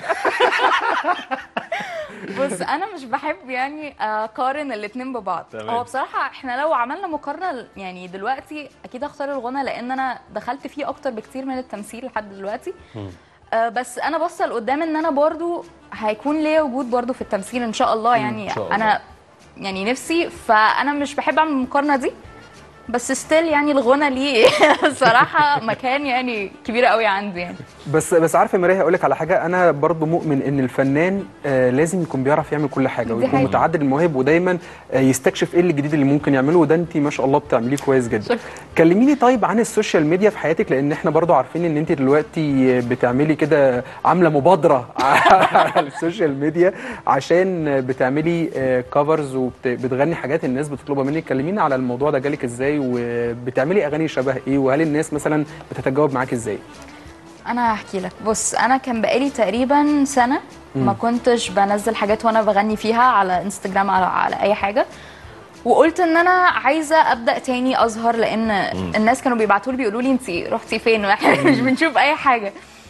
بص انا مش بحب يعني اقارن الاتنين ببعض تمام. هو بصراحه احنا لو عملنا مقارنه يعني دلوقتي اكيد اختار الغنى لان انا دخلت فيه اكتر بكتير من التمثيل لحد دلوقتي آه بس انا باصه لقدام ان انا برضو هيكون ليا وجود برضو في التمثيل ان شاء الله يعني إن شاء الله. انا يعني نفسي فانا مش بحب اعمل المقارنه دي بس ستيل يعني الغنى ليه صراحه مكان يعني كبير قوي عندي يعني بس بس عارفه يا مرايه هقول لك على حاجه انا برضو مؤمن ان الفنان آه لازم يكون بيعرف يعمل كل حاجه دي ويكون حقيقة. متعدد المواهب ودايما آه يستكشف ايه الجديد اللي ممكن يعمله وده انت ما شاء الله بتعمليه كويس جدا شكرا. كلميني طيب عن السوشيال ميديا في حياتك لان احنا برضو عارفين ان انت دلوقتي بتعملي كده عامله مبادره على السوشيال ميديا عشان بتعملي كفرز وبتغني حاجات الناس بتطلبها منك كلمينا على الموضوع ده جالك ازاي وبتعملي اغاني شبه ايه وهل الناس مثلا بتتجاوب معاك ازاي انا هحكي لك بص انا كان بقالي تقريبا سنه ما كنتش بنزل حاجات وانا بغني فيها على انستجرام على, على اي حاجه وقلت ان انا عايزه ابدا تاني اظهر لان الناس كانوا بيبعتوا لي بيقولوا لي انت رحتي فين واحنا مش بنشوف اي حاجه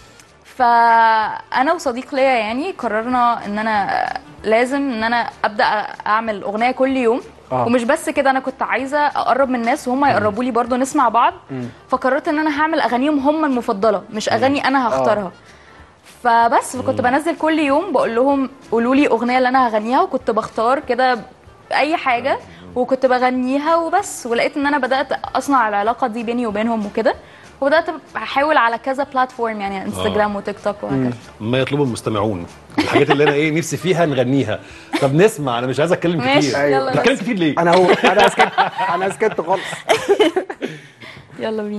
فانا وصديق ليا يعني قررنا ان انا لازم ان انا ابدا اعمل اغنيه كل يوم آه. ومش بس كده انا كنت عايزه اقرب من الناس وهم يقربوا لي برضه نسمع بعض فقررت ان انا هعمل اغانيهم هم المفضله مش اغاني انا هختارها فبس فكنت بنزل كل يوم بقول لهم قولوا لي اغنيه اللي انا هغنيها وكنت بختار كده اي حاجه وكنت بغنيها وبس ولقيت ان انا بدات اصنع العلاقه دي بيني وبينهم وكده وبدات احاول على كذا بلاتفورم يعني انستجرام وتيك توك وهكذا ما يطلبه المستمعون الحاجات اللي انا ايه نفسي فيها نغنيها طب نسمع انا مش عايز اتكلم ماشي، كتير أيوة. يلا بتكلم بس. كتير ليه انا هو انا اسكت انا اسكت خالص يلا بينا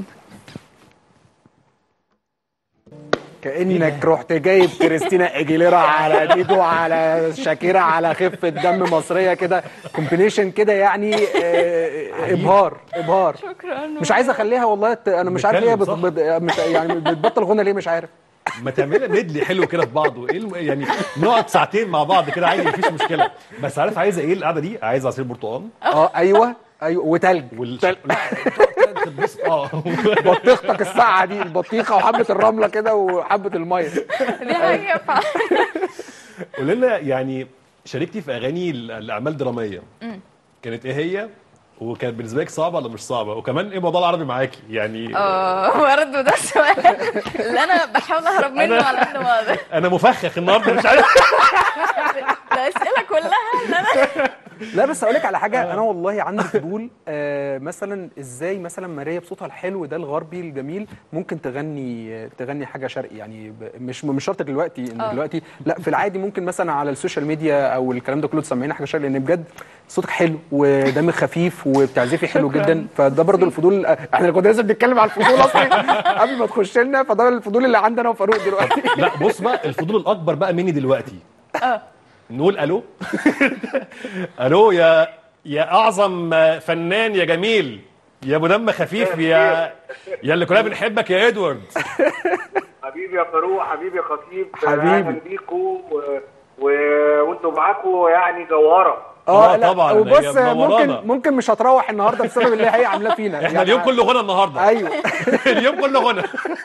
كانك رحت جايب كريستينا اجيليرا على ديدو على شاكيرا على خفه دم مصريه كده كومبينيشن كده يعني آه، ابهار ابهار شكرا مش عايز اخليها والله ت- انا مش عارف هي بت... نتكلم، صح؟ بت... مش يعني بتبطل غنى ليه مش عارف ما تعملنا ميدلي حلو كده في بعضه ايه الم... يعني نقعد ساعتين مع بعض كده عادي مفيش مشكله بس عارف عايزه ايه القعده دي عايزه عصير برتقال اه ايوه ايوه وتلج وال تل- لا، تلبس- اه بطيختك الساعه دي البطيخه وحبه الرمله كده وحبه الميه دي حاجه فعلا قول لنا يعني شاركتي في اغاني ال- الاعمال دراميه كانت ايه هي وكانت بالنسبه لك صعبه ولا مش صعبه وكمان ايه موضوع العربي معاكي يعني اه برضه ده السؤال اللي انا بحاول اهرب منه على قد ما اقدر انا مفخخ النهارده مش عارف الاسئله كلها اللي انا لا بس اقول لك على حاجه انا والله عندي فضول آه مثلا ازاي مثلا ماريا بصوتها الحلو ده الغربي الجميل ممكن تغني تغني حاجه شرقي يعني ب- مش مش شرط دلوقتي ان آه. دلوقتي لا في العادي ممكن مثلا على السوشيال ميديا او الكلام ده كله تسمعينا حاجه شرقي لان بجد صوتك حلو ودمك خفيف وبتعزفي حلو شكراً. جدا فده برضو الفضول احنا كنا لسه بنتكلم على الفضول اصلا قبل ما تخش لنا فده الفضول اللي عندنا وفاروق دلوقتي لا بص بقى الفضول الاكبر بقى مني دلوقتي اه نقول الو الو يا يا اعظم فنان يا جميل يا ابو دم خفيف يا يا اللي كلنا بنحبك يا ادوارد حبيبي يا فاروق حبيبي يا خطيب حبيبي. اهلا بيكم و... و... وانتوا معاكم يعني جوهره آه لا، طبعاً، وبص هي منورانا. ممكن ممكن مش هتروح النهارده بسبب اللي هي عاملاه فينا احنا اليوم كله غنى النهارده ايوه اليوم كله غنى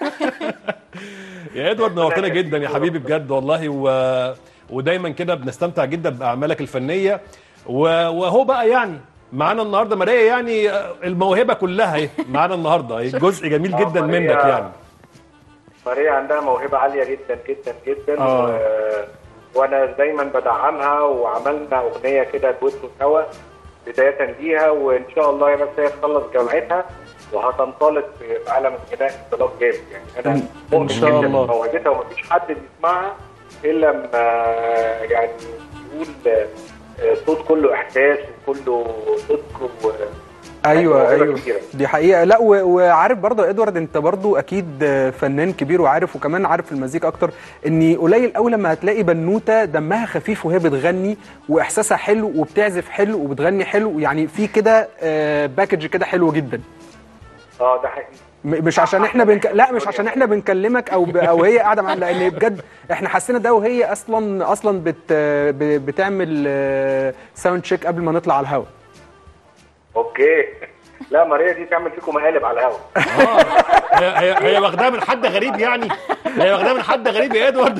يا ادوارد نورتنا جدا يا حبيبي بجد والله و... ودايما كده بنستمتع جدا باعمالك الفنيه و... وهو بقى يعني معانا النهارده ماريا يعني الموهبه كلها اهي معانا النهارده اهي جزء جميل آه، جدا ماريا. منك يعني ماريا عندها موهبه عاليه جدا جدا جدا آه. و... وانا دايما بدعمها وعملنا اغنيه كده دويتو سوا بدايه ليها وان شاء الله يا بس هي تخلص جامعتها وهتنطلق في عالم الغناء انطلاق جامد يعني انا إن- مؤمن إن شاء جدا الله. بموهبتها ومفيش حد بيسمعها الا لما يعني يقول آه، صوت كله احساس وكله صدق و ايوه موهبة ايوه كبيرة. دي حقيقه لا و- وعارف برضه يا ادوارد انت برضه اكيد فنان كبير وعارف وكمان عارف المزيكا اكتر ان قليل قوي لما هتلاقي بنوته دمها خفيف وهي بتغني واحساسها حلو وبتعزف حلو وبتغني حلو يعني في كده باكج كده حلو جدا اه ده حقيقي م- مش عشان احنا بنك... لا مش عشان احنا بنكلمك او ب... او هي قاعده معانا لان بجد احنا حسينا ده وهي اصلا اصلا بت... ب... بتعمل ساوند تشيك قبل ما نطلع على الهواء اوكي لا ماريا دي تعمل فيكم مقالب على الهوا اه هي هي هي واخداها من حد غريب يعني هي واخداها من حد غريب يا ادوارد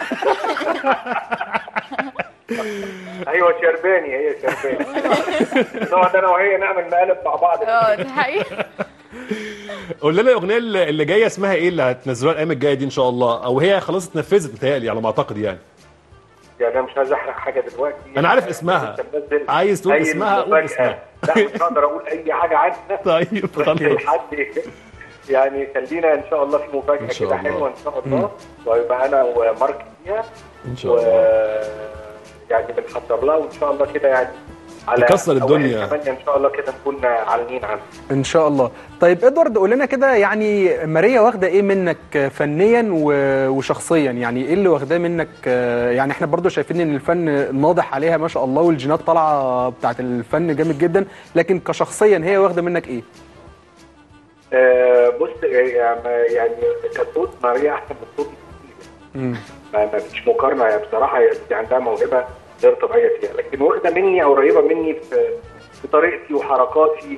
ايوه شرباني هي شرباني نقعد انا وهي نعمل مقالب مع بعض اه دي حقيقة قول لنا الاغنيه اللي اللي جايه اسمها ايه اللي هتنزلوها الايام الجايه دي ان شاء الله او هي خلاص اتنفذت متهيألي على ما اعتقد يعني يعني انا مش عايز احرق حاجه دلوقتي أنا عارف اسمها. لسه منزل عايز تقول أي اسمها، قول مفاجأة. اسمها. لا مش هقدر اقول اي حاجه عنها طيب بس خلاص لحد يعني خلينا ان شاء الله في مفاجاه إن شاء كده الله. حلوه ان شاء الله ويبقى انا ومارك فيها ان شاء و الله يعني بنحضر لها وان شاء الله كده يعني على تكسر الدنيا. أوائل ثمانية ان شاء الله كده نكون عالمين عنها ان شاء الله طيب ادوارد قول لنا كده يعني ماريا واخده ايه منك فنيا و- وشخصيا يعني ايه اللي واخداه منك آه، يعني احنا برضو شايفين ان الفن ناضح عليها ما شاء الله والجينات طالعه بتاعت الفن جامد جدا لكن كشخصيا هي واخده منك ايه آه، بص يعني يعني كصوت ماريا احسن من صوتي كتير مم. ما ما فيش مقارنه يعني بصراحه هي دي عندها موهبه غير طبيعيه فيها لكن واخده مني او قريبه مني في في طريقتي وحركاتي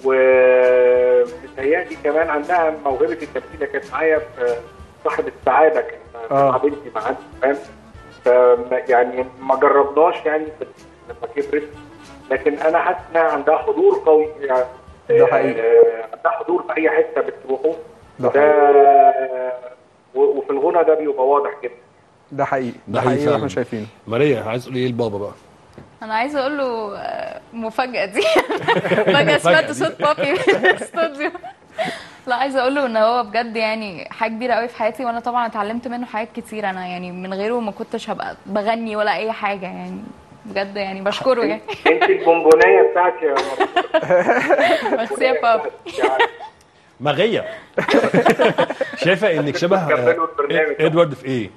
ومتهيألي كمان عندها موهبه التمثيل هي كانت معايا في صاحب السعاده كانت آه. مع بنتي معانا فاهم فما- يعني ما جربناش يعني في- لما كبرت لكن انا حاسس انها عندها حضور قوي يعني ده حقيقي. آه، عندها حضور في اي حته بتروحه ده ده و- وفي الغنى ده بيبقى واضح جدا ده حقيقي ده ده حقيقي حقيقي فعلا. واحنا شايفينه ماريا عايز تقول ايه لبابا بقى انا عايزه اقول له آه، مفاجاه دي فجاه سمعت دي. صوت بابي في الاستوديو لا عايزه اقول له ان هو بجد يعني حاجه كبيره قوي في حياتي وانا طبعا اتعلمت منه حاجات كتير انا يعني من غيره ما كنتش هبقى بغني ولا اي حاجه يعني بجد يعني بشكره يعني انت البونبونيه بتاعتي يا مرحبا. بس يا بابا يعني مغيه شايفه انك شبه كملوا البرنامج. ادوارد في ايه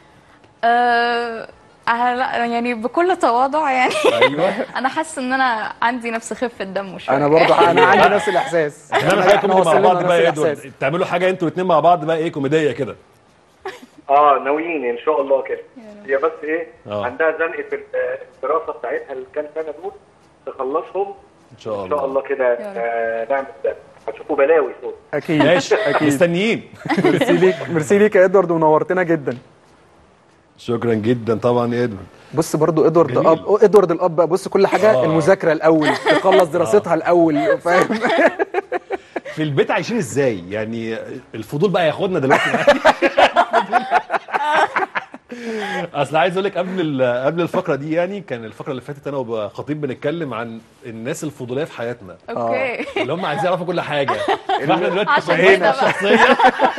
أه آه، لا يعني بكل تواضع يعني ايوه انا حاسه ان انا عندي نفس خفه دم شويه انا برضو انا عندي نفس الاحساس نعمل حاجه كوميدي مع وصلنا بعض نفس بقى يا الإحساس. ادوارد تعملوا حاجه انتوا الاثنين مع بعض بقى ايه كوميديه كده اه ناويين ان شاء الله كده هي بس ايه آه. عندها زنقه ال- الدراسه بتاعتها الكام سنه دول تخلصهم ان شاء ان شاء الله الله كده يا رب. آه نعمل ده هتشوفوا بلاوي صوت اكيد ماشي اكيد مستنيين ميرسي ليك ميرسي ليك يا ادوارد ونورتنا جدا شكرا جدا طبعا يا ادوارد بص برضو ادوارد جميل. اب ادوارد الاب بقى بص كل حاجه آه. المذاكره الاول تخلص دراستها الاول فاهم في البيت عايشين ازاي يعني الفضول بقى ياخدنا دلوقتي اصل عايز اقول لك قبل ال- قبل الفقره دي يعني كان الفقره اللي فاتت انا وخطيب بنتكلم عن الناس الفضوليه في حياتنا اوكي اللي هم عايزين يعرفوا كل حاجه فاحنا دلوقتي عشان تفهمنا كده بقى. الشخصيه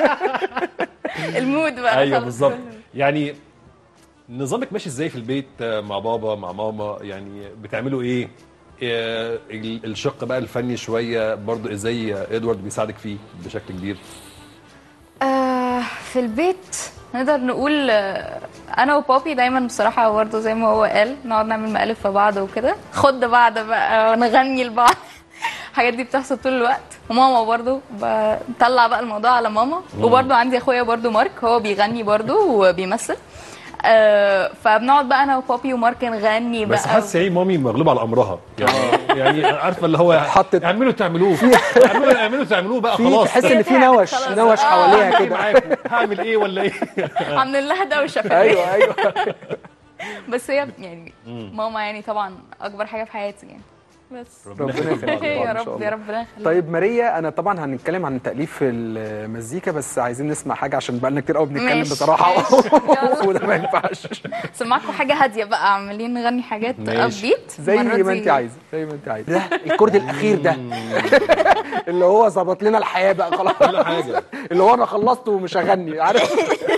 المود بقى ايوه خلاص. بالظبط يعني نظامك ماشي ازاي في البيت آه، مع بابا مع ماما يعني بتعملوا ايه آه، ال- الشق بقى الفني شويه برضو ازاي ادوارد بيساعدك فيه بشكل كبير آه في البيت نقدر نقول آه، انا وبابي دايما بصراحه برضه زي ما هو قال نقعد نعمل مقالب في بعض وكده خد بعض بقى ونغني لبعض الحاجات دي بتحصل طول الوقت وماما برضه بطلع بقى الموضوع على ماما وبرضه عندي اخويا برضه مارك هو بيغني برضه وبيمثل آه فبنقعد بقى انا وبابي ومارك نغني بقى بس حاسس ايه مامي مغلوبه على امرها يعني يعني عارفه اللي هو حطت- اعملوا تعملوه اعملوا اعملوا تعملوه بقى في خلاص تحس ان في هي نوش خلاص. نوش آه. حواليها ايه كده معاكم هعمل ايه ولا ايه عاملين لها دوشه في البيت ايوه ايوه بس هي يعني ماما يعني طبعا اكبر حاجه في حياتي يعني بس ربنا يخليك يا إن شاء رب الله. يا ربنا يخليك طيب ماريا انا طبعا هنتكلم عن تاليف المزيكا بس عايزين نسمع حاجه عشان بقالنا كتير قوي بنتكلم ماشي، بصراحه ماشي. يلا. وده ما ينفعش سمعكم حاجه هاديه بقى عمالين نغني حاجات اب ماشي. بيت زي ما انت عايزه زي ما انت عايزه ده الكورد الاخير ده اللي هو ظبط لنا الحياه بقى خلاص كل حاجه اللي هو انا خلصت ومش هغني عارف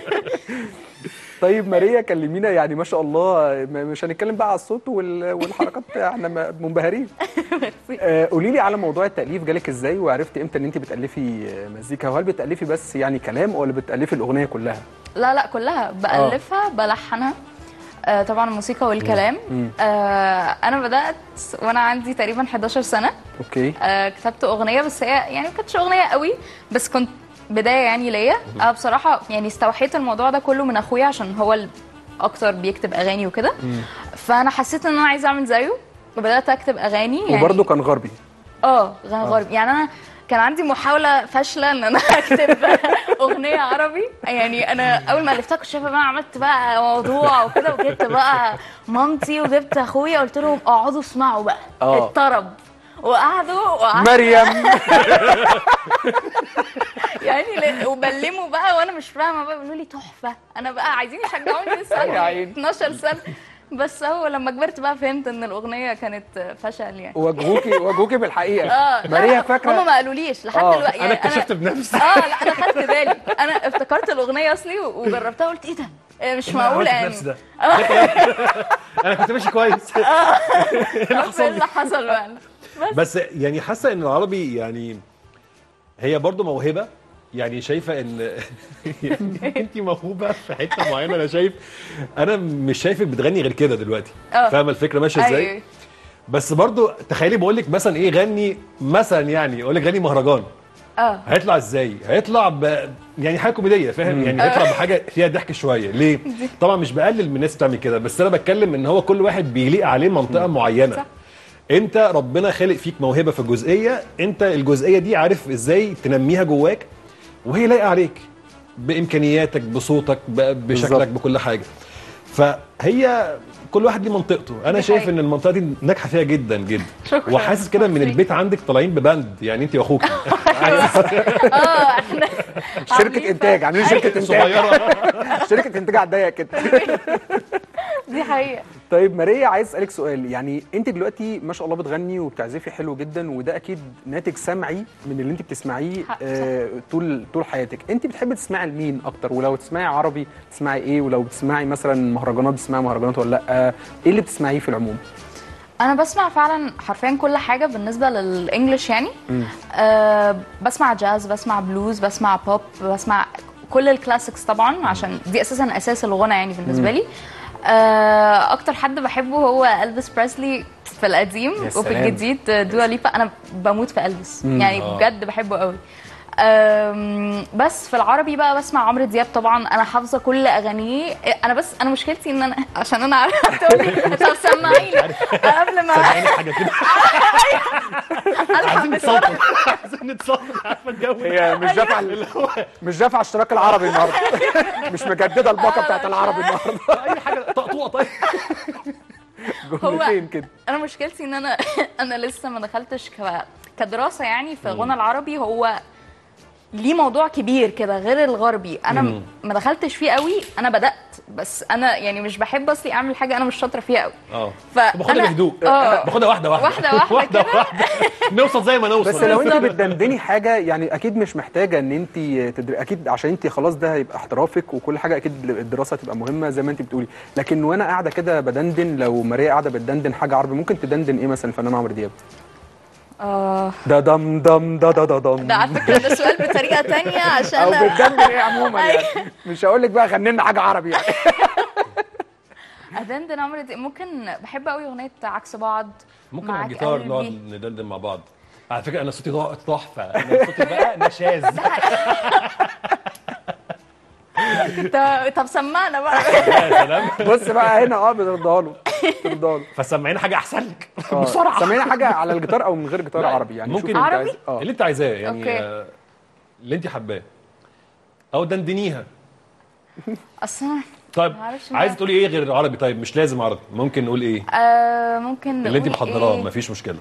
طيب ماريا كلمينا يعني ما شاء الله م- مش هنتكلم بقى على الصوت وال- والحركات احنا م- منبهرين آه، قولي لي على موضوع التاليف جالك ازاي وعرفتي امتى ان انت بتالفي آه، مزيكا وهل بتالفي بس يعني كلام ولا بتالفي الاغنيه كلها لا لا كلها بالفها بلحنها آه طبعا الموسيقى والكلام آه انا بدات وانا عندي تقريبا 11 سنه اوكي آه كتبت اغنيه بس هي يعني ما كانتش اغنيه قوي بس كنت بدايه يعني ليا آه بصراحه يعني استوحيت الموضوع ده كله من اخويا عشان هو ال- اكتر بيكتب اغاني وكده فانا حسيت ان انا عايزه اعمل زيه وبدات اكتب اغاني يعني وبرده كان غربي اه غنى غربي يعني انا كان عندي محاوله فاشله ان انا اكتب اغنيه عربي يعني انا اول ما عرفتها كنت شايفه بقى عملت بقى موضوع وكده وجبت بقى مامتي وجبت اخويا قلت لهم اقعدوا اسمعوا بقى آه. الطرب وقعدوا وقعدوا مريم يعني ل- وبلموا بقى وانا مش فاهمه بقى بيقولوا لي تحفه انا بقى عايزين يشجعوني لسه يا عندي عيني. 12 سنه بس هو لما كبرت بقى فهمت ان الاغنيه كانت فشل يعني واجهوكي واجهوكي بالحقيقه اه ماريا هم فاكره ما قالوليش لحد آه، دلوقتي انا يعني اكتشفت بنفسي اه لا انا خدت بالي انا افتكرت الاغنيه اصلي وجربتها قلت ايه ده إيه مش معقوله يعني نفسي ده انا كنت ماشي كويس بس ايه اللي حصل بقى بس يعني حاسه ان العربي يعني هي برضو موهبه يعني شايفه ان انت موهوبه في حته معينه انا شايف انا مش شايفك بتغني غير كده دلوقتي اه. فاهمه الفكره ماشيه ازاي ايوه بس برضو تخيلي بقول لك مثلا ايه غني مثلا يعني اقول لك غني مهرجان اه هيطلع ازاي هيطلع ب... يعني حاجه كوميديه فاهم يعني هيطلع بحاجه فيها ضحك شويه ليه طبعا مش بقلل من الناس بتعمل كده بس انا بتكلم ان هو كل واحد بيليق عليه منطقه معينه صح. انت ربنا خالق فيك موهبه في جزئيه انت الجزئيه دي عارف ازاي تنميها جواك وهي لايقه عليك بامكانياتك بصوتك ب- بشكلك بالظبط. بكل حاجه فهي كل واحد ليه منطقته انا دي شايف حقيقة. ان المنطقه دي ناجحه فيها جدا جدا شكراً. وحاسس كده من ميرسي. البيت عندك طالعين ببند يعني انت واخوك اه احنا شركه عاملين انتاج ف- عاملين شركه انتاج صغيره شركه انتاج على الضيق كده دي حقيقه طيب ماريا عايز اسالك سؤال يعني انت دلوقتي ما شاء الله بتغني وبتعزفي حلو جدا وده اكيد ناتج سمعي من اللي انت بتسمعيه حق، آه طول طول حياتك انت بتحبي تسمعي لمين اكتر ولو تسمعي عربي تسمعي ايه ولو بتسمعي مثلا مهرجانات بتسمعي مهرجانات ولا لا آه ايه اللي بتسمعيه في العموم انا بسمع فعلا حرفيا كل حاجه بالنسبه للانجليش يعني أه بسمع جاز بسمع بلوز بسمع بوب بسمع كل الكلاسيكس طبعا عشان دي اساسا اساس الغنى يعني بالنسبه لي أه اكتر حد بحبه هو الفيس بريسلي في القديم يا وفي سلام. الجديد دوا ليبا انا بموت في الفيس يعني آه. بجد بحبه قوي أم، بس في العربي بقى بسمع عمرو دياب طبعا انا حافظه كل اغانيه انا بس انا مشكلتي ان انا عشان انا عارفه هتقولي طب سمعيني قبل ما صدقني حاجه كده الحق عايزين بسرعه نتصور عايزين نتصور عارفه الجو ده؟ هي مش دافعه مش دافعه اشتراك العربي النهارده مش مجدده الباقه بتاعت العربي النهارده اي حاجه طقطوقه طيب جملتين كده انا مشكلتي ان انا انا لسه ما دخلتش ك... كدراسه يعني في الغنى العربي هو ليه موضوع كبير كده غير الغربي انا مم. ما دخلتش فيه قوي انا بدات بس انا يعني مش بحب اصلي اعمل حاجه انا مش شاطره فيها قوي اه فانا باخدها بهدوء اه باخدها واحده واحده واحدة واحدة واحده كده. واحده نوصل زي ما نوصل بس لو انت بتدندني حاجه يعني اكيد مش محتاجه ان انت تدر... اكيد عشان انت خلاص ده هيبقى احترافك وكل حاجه اكيد الدراسه هتبقى مهمه زي ما انت بتقولي لكن وانا قاعده كده بدندن لو ماريا قاعده بتدندن حاجه عربي ممكن تدندن ايه مثلا الفنان عمرو دياب اه ده دم دم ده ده ده دم ده على فكره ده سؤال بطريقه تانية عشان او أنا- بتدندن ايه عموما يعني مش هقول لك بقى غني لنا حاجه عربي يعني ادندن عمرو دياب ممكن بحب قوي اغنيه عكس بعض ممكن على معاك الجيتار قلبي. نقعد ندندن مع بعض على فكره انا صوتي ضا- تحفه انا صوتي بقى نشاز طب- طب سمعنا بقى يا سلام بص بقى هنا اه بترضى له بترضى له فسمعينا حاجه احسن لك آه. بسرعه سمعينا حاجه على الجيتار او من غير جيتار لا، عربي يعني ممكن شوفي انت عربي؟ عايز- اه اللي انت عايزاه يعني أوكي. آه، اللي انت حباه او دندنيها اصل أنا طيب معرفش عايز بقى. تقولي ايه غير العربي طيب مش لازم عربي ممكن نقول ايه آه ممكن اللي انت نقول محضراه إيه؟ مفيش مشكله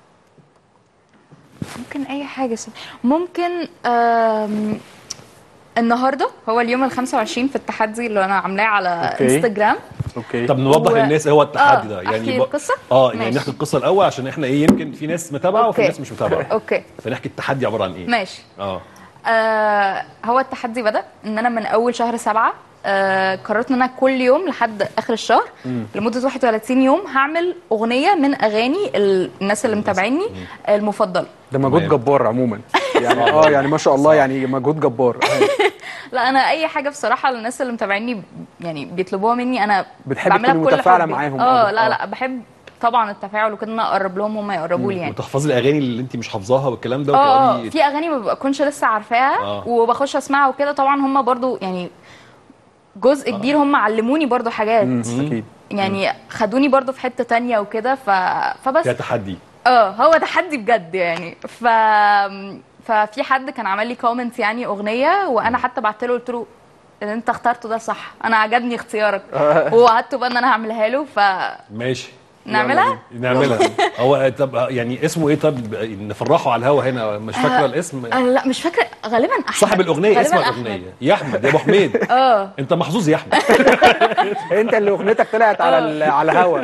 ممكن اي حاجه س- ممكن آم، النهارده هو اليوم ال 25 في التحدي اللي انا عاملاه على أوكي. انستجرام اوكي طب نوضح و- للناس ايه هو التحدي آه، ده أحكي يعني ب- القصة؟ اه يعني ماشي. نحكي القصه الاول عشان احنا ايه يمكن في ناس متابعه وفي أوكي. ناس مش متابعه اوكي فنحكي التحدي عباره عن ايه ماشي اه آه هو التحدي بدأ ان انا من اول شهر سبعة آه قررت ان انا كل يوم لحد اخر الشهر لمده 31 يوم هعمل اغنيه من اغاني ال- الناس اللي متابعيني المفضله ده مجهود تمام. جبار عموما يعني اه يعني ما شاء الله يعني مجهود جبار لا انا اي حاجه بصراحه الناس اللي متابعيني يعني بيطلبوها مني انا بتحبي بعملها تكوني بكل متفاعلة حبي. معاهم اه أوي. لا آه. لا بحب طبعا التفاعل وكده ان انا اقرب لهم هم يقربوا لي يعني وتحفظي الاغاني اللي انت مش حافظاها والكلام ده اه وتقعدي في اغاني ما بكونش لسه عارفاها آه. وبخش اسمعها وكده طبعا هم برضو يعني جزء كبير هم علموني برضو حاجات مم، اكيد يعني خدوني برضو في حته تانية وكده ف... فبس فيها تحدي اه هو تحدي بجد يعني ف ففي حد كان عمل لي كومنت يعني اغنيه وانا حتى بعت له قلت له اللي انت اخترته ده صح انا عجبني اختيارك ووعدته بقى ان انا هعملها له ماشي فنعملها نعملها هو طب يعني اسمه ايه طب نفرحه على الهوا هنا مش فاكره الاسم أنا لا مش فاكره غالبا احمد صاحب الاغنيه غالباً اسمها أحمد. الاغنيه يا احمد يا ابو حميد اه انت محظوظ يا احمد انت اللي اغنيتك طلعت على ال- على الهوا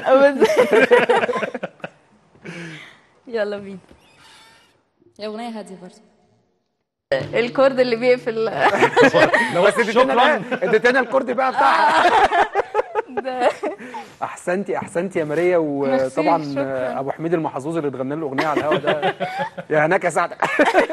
يلا بينا هي اغنيه هاديه برضه الكورد اللي بيقفل لو بس اديتنا شكرا اديتنا الكورد بقى بتاعها ده احسنتي احسنتي يا ماريا وطبعا ميرسي، شكراً. ابو حميد المحظوظ اللي اتغنى له الاغنيه على الهوا ده يا هناك يا سعدك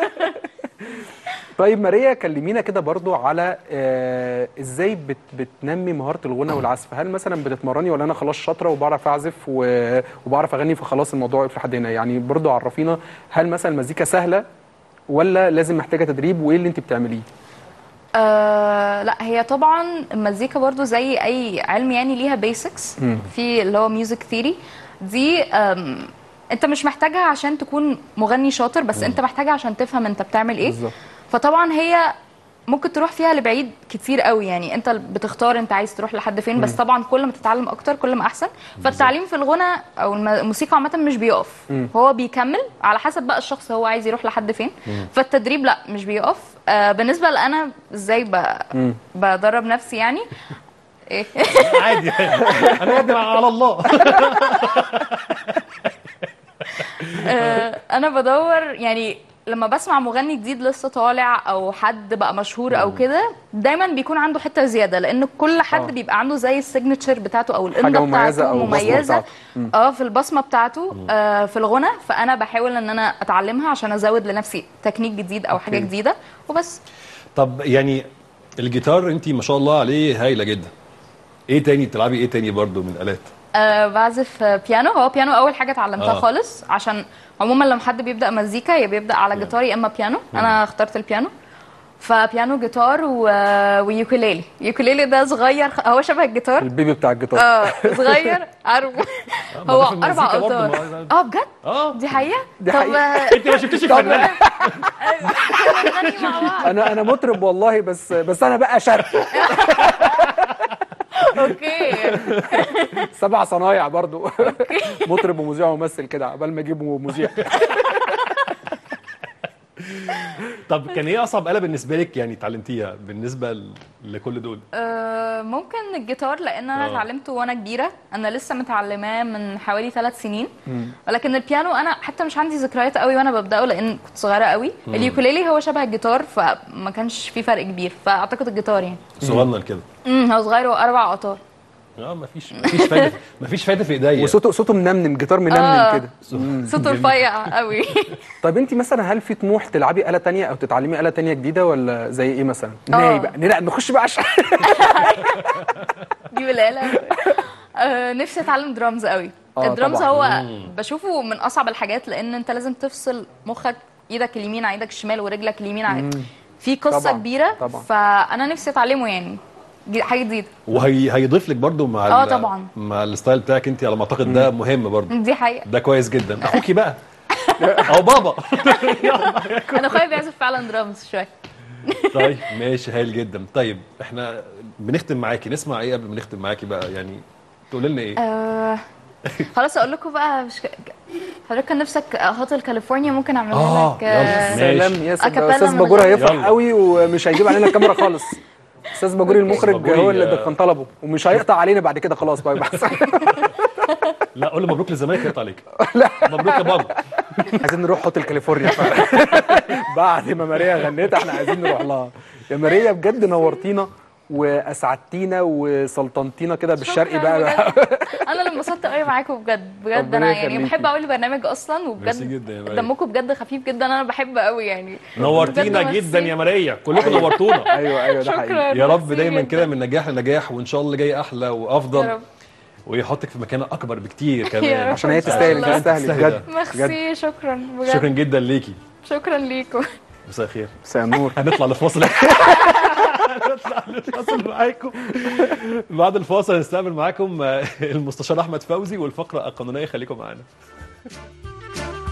طيب ماريا كلمينا كده برضو على آه ازاي بت بتنمي مهاره الغنى والعزف هل مثلا بتتمرني ولا انا خلاص شاطره وبعرف اعزف و- وبعرف اغني فخلاص الموضوع يقف لحد هنا يعني برضو عرفينا هل مثلا المزيكا سهله ولا لازم محتاجه تدريب وايه اللي انت بتعمليه آه لا هي طبعا المزيكا برضو زي اي علم يعني ليها بيسكس في اللي هو ميوزك ثيري دي آم، انت مش محتاجها عشان تكون مغني شاطر بس انت محتاجها عشان تفهم انت بتعمل ايه بالظبط. فطبعا هي ممكن تروح فيها لبعيد كتير قوي يعني انت بتختار انت عايز تروح لحد فين بس طبعا كل ما تتعلم اكتر كل ما احسن فالتعليم في الغنى او الم- الموسيقى عامه مش بيقف هو بيكمل على حسب بقى الشخص هو عايز يروح لحد فين فالتدريب لا مش بيقف آه بالنسبه لانا ازاي ب- بدرب نفسي يعني ايه عادي انا قادر على الله آه، انا بدور يعني لما بسمع مغني جديد لسه طالع او حد بقى مشهور او كده دايما بيكون عنده حته زياده لان كل حد آه. بيبقى عنده زي السيجنتشر بتاعته او الامضه مميزة بتاعته أو البصمة مميزه بتاعته. مم. اه في البصمه بتاعته آه في الغنى فانا بحاول ان انا اتعلمها عشان ازود لنفسي تكنيك جديد او حاجه أوكي. جديده وبس طب يعني الجيتار انت ما شاء الله عليه هايله جدا ايه تاني بتلعبي ايه تاني برضو من الالات أه بعزف آه، بيانو هو بيانو اول حاجه اتعلمتها آه. آه. خالص عشان عموما لما حد بيبدا مزيكا يا بيبدا على جيتار يا اما بيانو انا اخترت البيانو فبيانو جيتار و... ويوكليلي يوكليلي ده صغير خ- هو شبه الجيتار البيبي بتاع الجيتار اه صغير عارف ما هو ده في اربع المزيكا برضه، اوتار ما- اه بجد اه دي حقيقه دي طب حقيقة. آه، انت ما شفتيش الفنان نغني مع بعض انا انا مطرب والله بس بس انا بقى شرق اوكي سبع صنايع برضو مطرب ومذيع وممثل كده عبال ما اجيب مذيع طب كان ايه اصعب آلة بالنسبه لك يعني اتعلمتيها بالنسبه ل- لكل دول آه، ممكن الجيتار لان انا آه. اتعلمته وانا كبيره انا لسه متعلماه من حوالي ثلاث سنين ولكن البيانو انا حتى مش عندي ذكريات قوي وانا ببداه لان كنت صغيره قوي اليوكليلي هو شبه الجيتار فما كانش في فرق كبير فاعتقد الجيتار يعني صغنن كده امم هو صغير هو اربع اوتار اه مفيش مفيش فايده مفيش فايده في ايديا وصوته صوته منمنم جيتار منمنم آه. كده صوته رفيع قوي طب انت مثلا هل في طموح تلعبي آلة تانية او تتعلمي آلة تانية جديدة ولا زي ايه مثلا؟ آه. ناي بقى لا نخش بقى عشان دي بالآلة آه، نفسي اتعلم درامز قوي آه، الدرامز طبعاً. هو بشوفه من اصعب الحاجات لان انت لازم تفصل مخك ايدك اليمين عن ايدك الشمال ورجلك اليمين عن في قصه طبعاً، كبيره طبعاً. فانا نفسي اتعلمه يعني دي حاجه جديده وهي هيضيف لك برضو مع آه، ال- طبعاً. مع الستايل بتاعك انت على ما اعتقد ده مهم برضو دي حقيقه ده كويس جدا اخوكي بقى او بابا انا اخويا بيعزف فعلا درامز شويه طيب ماشي هايل جدا طيب احنا بنختم معاكي نسمع ايه قبل ما نختم معاكي بقى يعني تقول لنا ايه آه، خلاص اقول لكم بقى مش ك- حضرتك كان نفسك هوتل كاليفورنيا ممكن اعملها آه، لك يلا. آه، ماشي. سلام يا سلام أكابيلا استاذ من باجور غير- هيفرح يلا. قوي ومش هيجيب علينا الكاميرا خالص استاذ باجوري المخرج باجوري، هو اللي آه. ده كان طلبه ومش هيقطع علينا بعد كده خلاص بقى يبقى أحسن. لا قول له مبروك للزمالك يقطع عليك مبروك يا بابا عايزين نروح هوتل كاليفورنيا فعلا. بعد ما ماريا غنيت احنا عايزين نروح لها يا ماريا بجد نورتينا واسعدتينا وسلطنتينا كده بالشرقي شكراً بقى, بقى. بجد. انا اللي انبسطت قوي معاكم بجد بجد ربنا انا يعني يخليكي. بحب قوي البرنامج اصلا ميرسي وبجد جدا يا مريم. دمكم بجد خفيف جدا انا بحب قوي يعني نورتينا بجد جدا ميرسي. يا ماريا كلكم نورتونا ايوه ايوه ده حقيقي شكرا يا رب ميرسي دايما جداً. كده من نجاح لنجاح وان شاء الله اللي جاي احلى يا وافضل رب ويحطك في مكانه اكبر بكتير يا كمان رب. عشان هي إن شاء تستاهل الله. تستاهل تستاهل بجد بجد ميرسي شكرا بجد شكرا جدا ليكي شكرا ليكم مساء الخير مساء النور هنطلع لفاصل هنطلع لفاصل معاكم بعد الفاصل هنستقبل معاكم المستشار احمد فوزي والفقره القانونيه خليكم معانا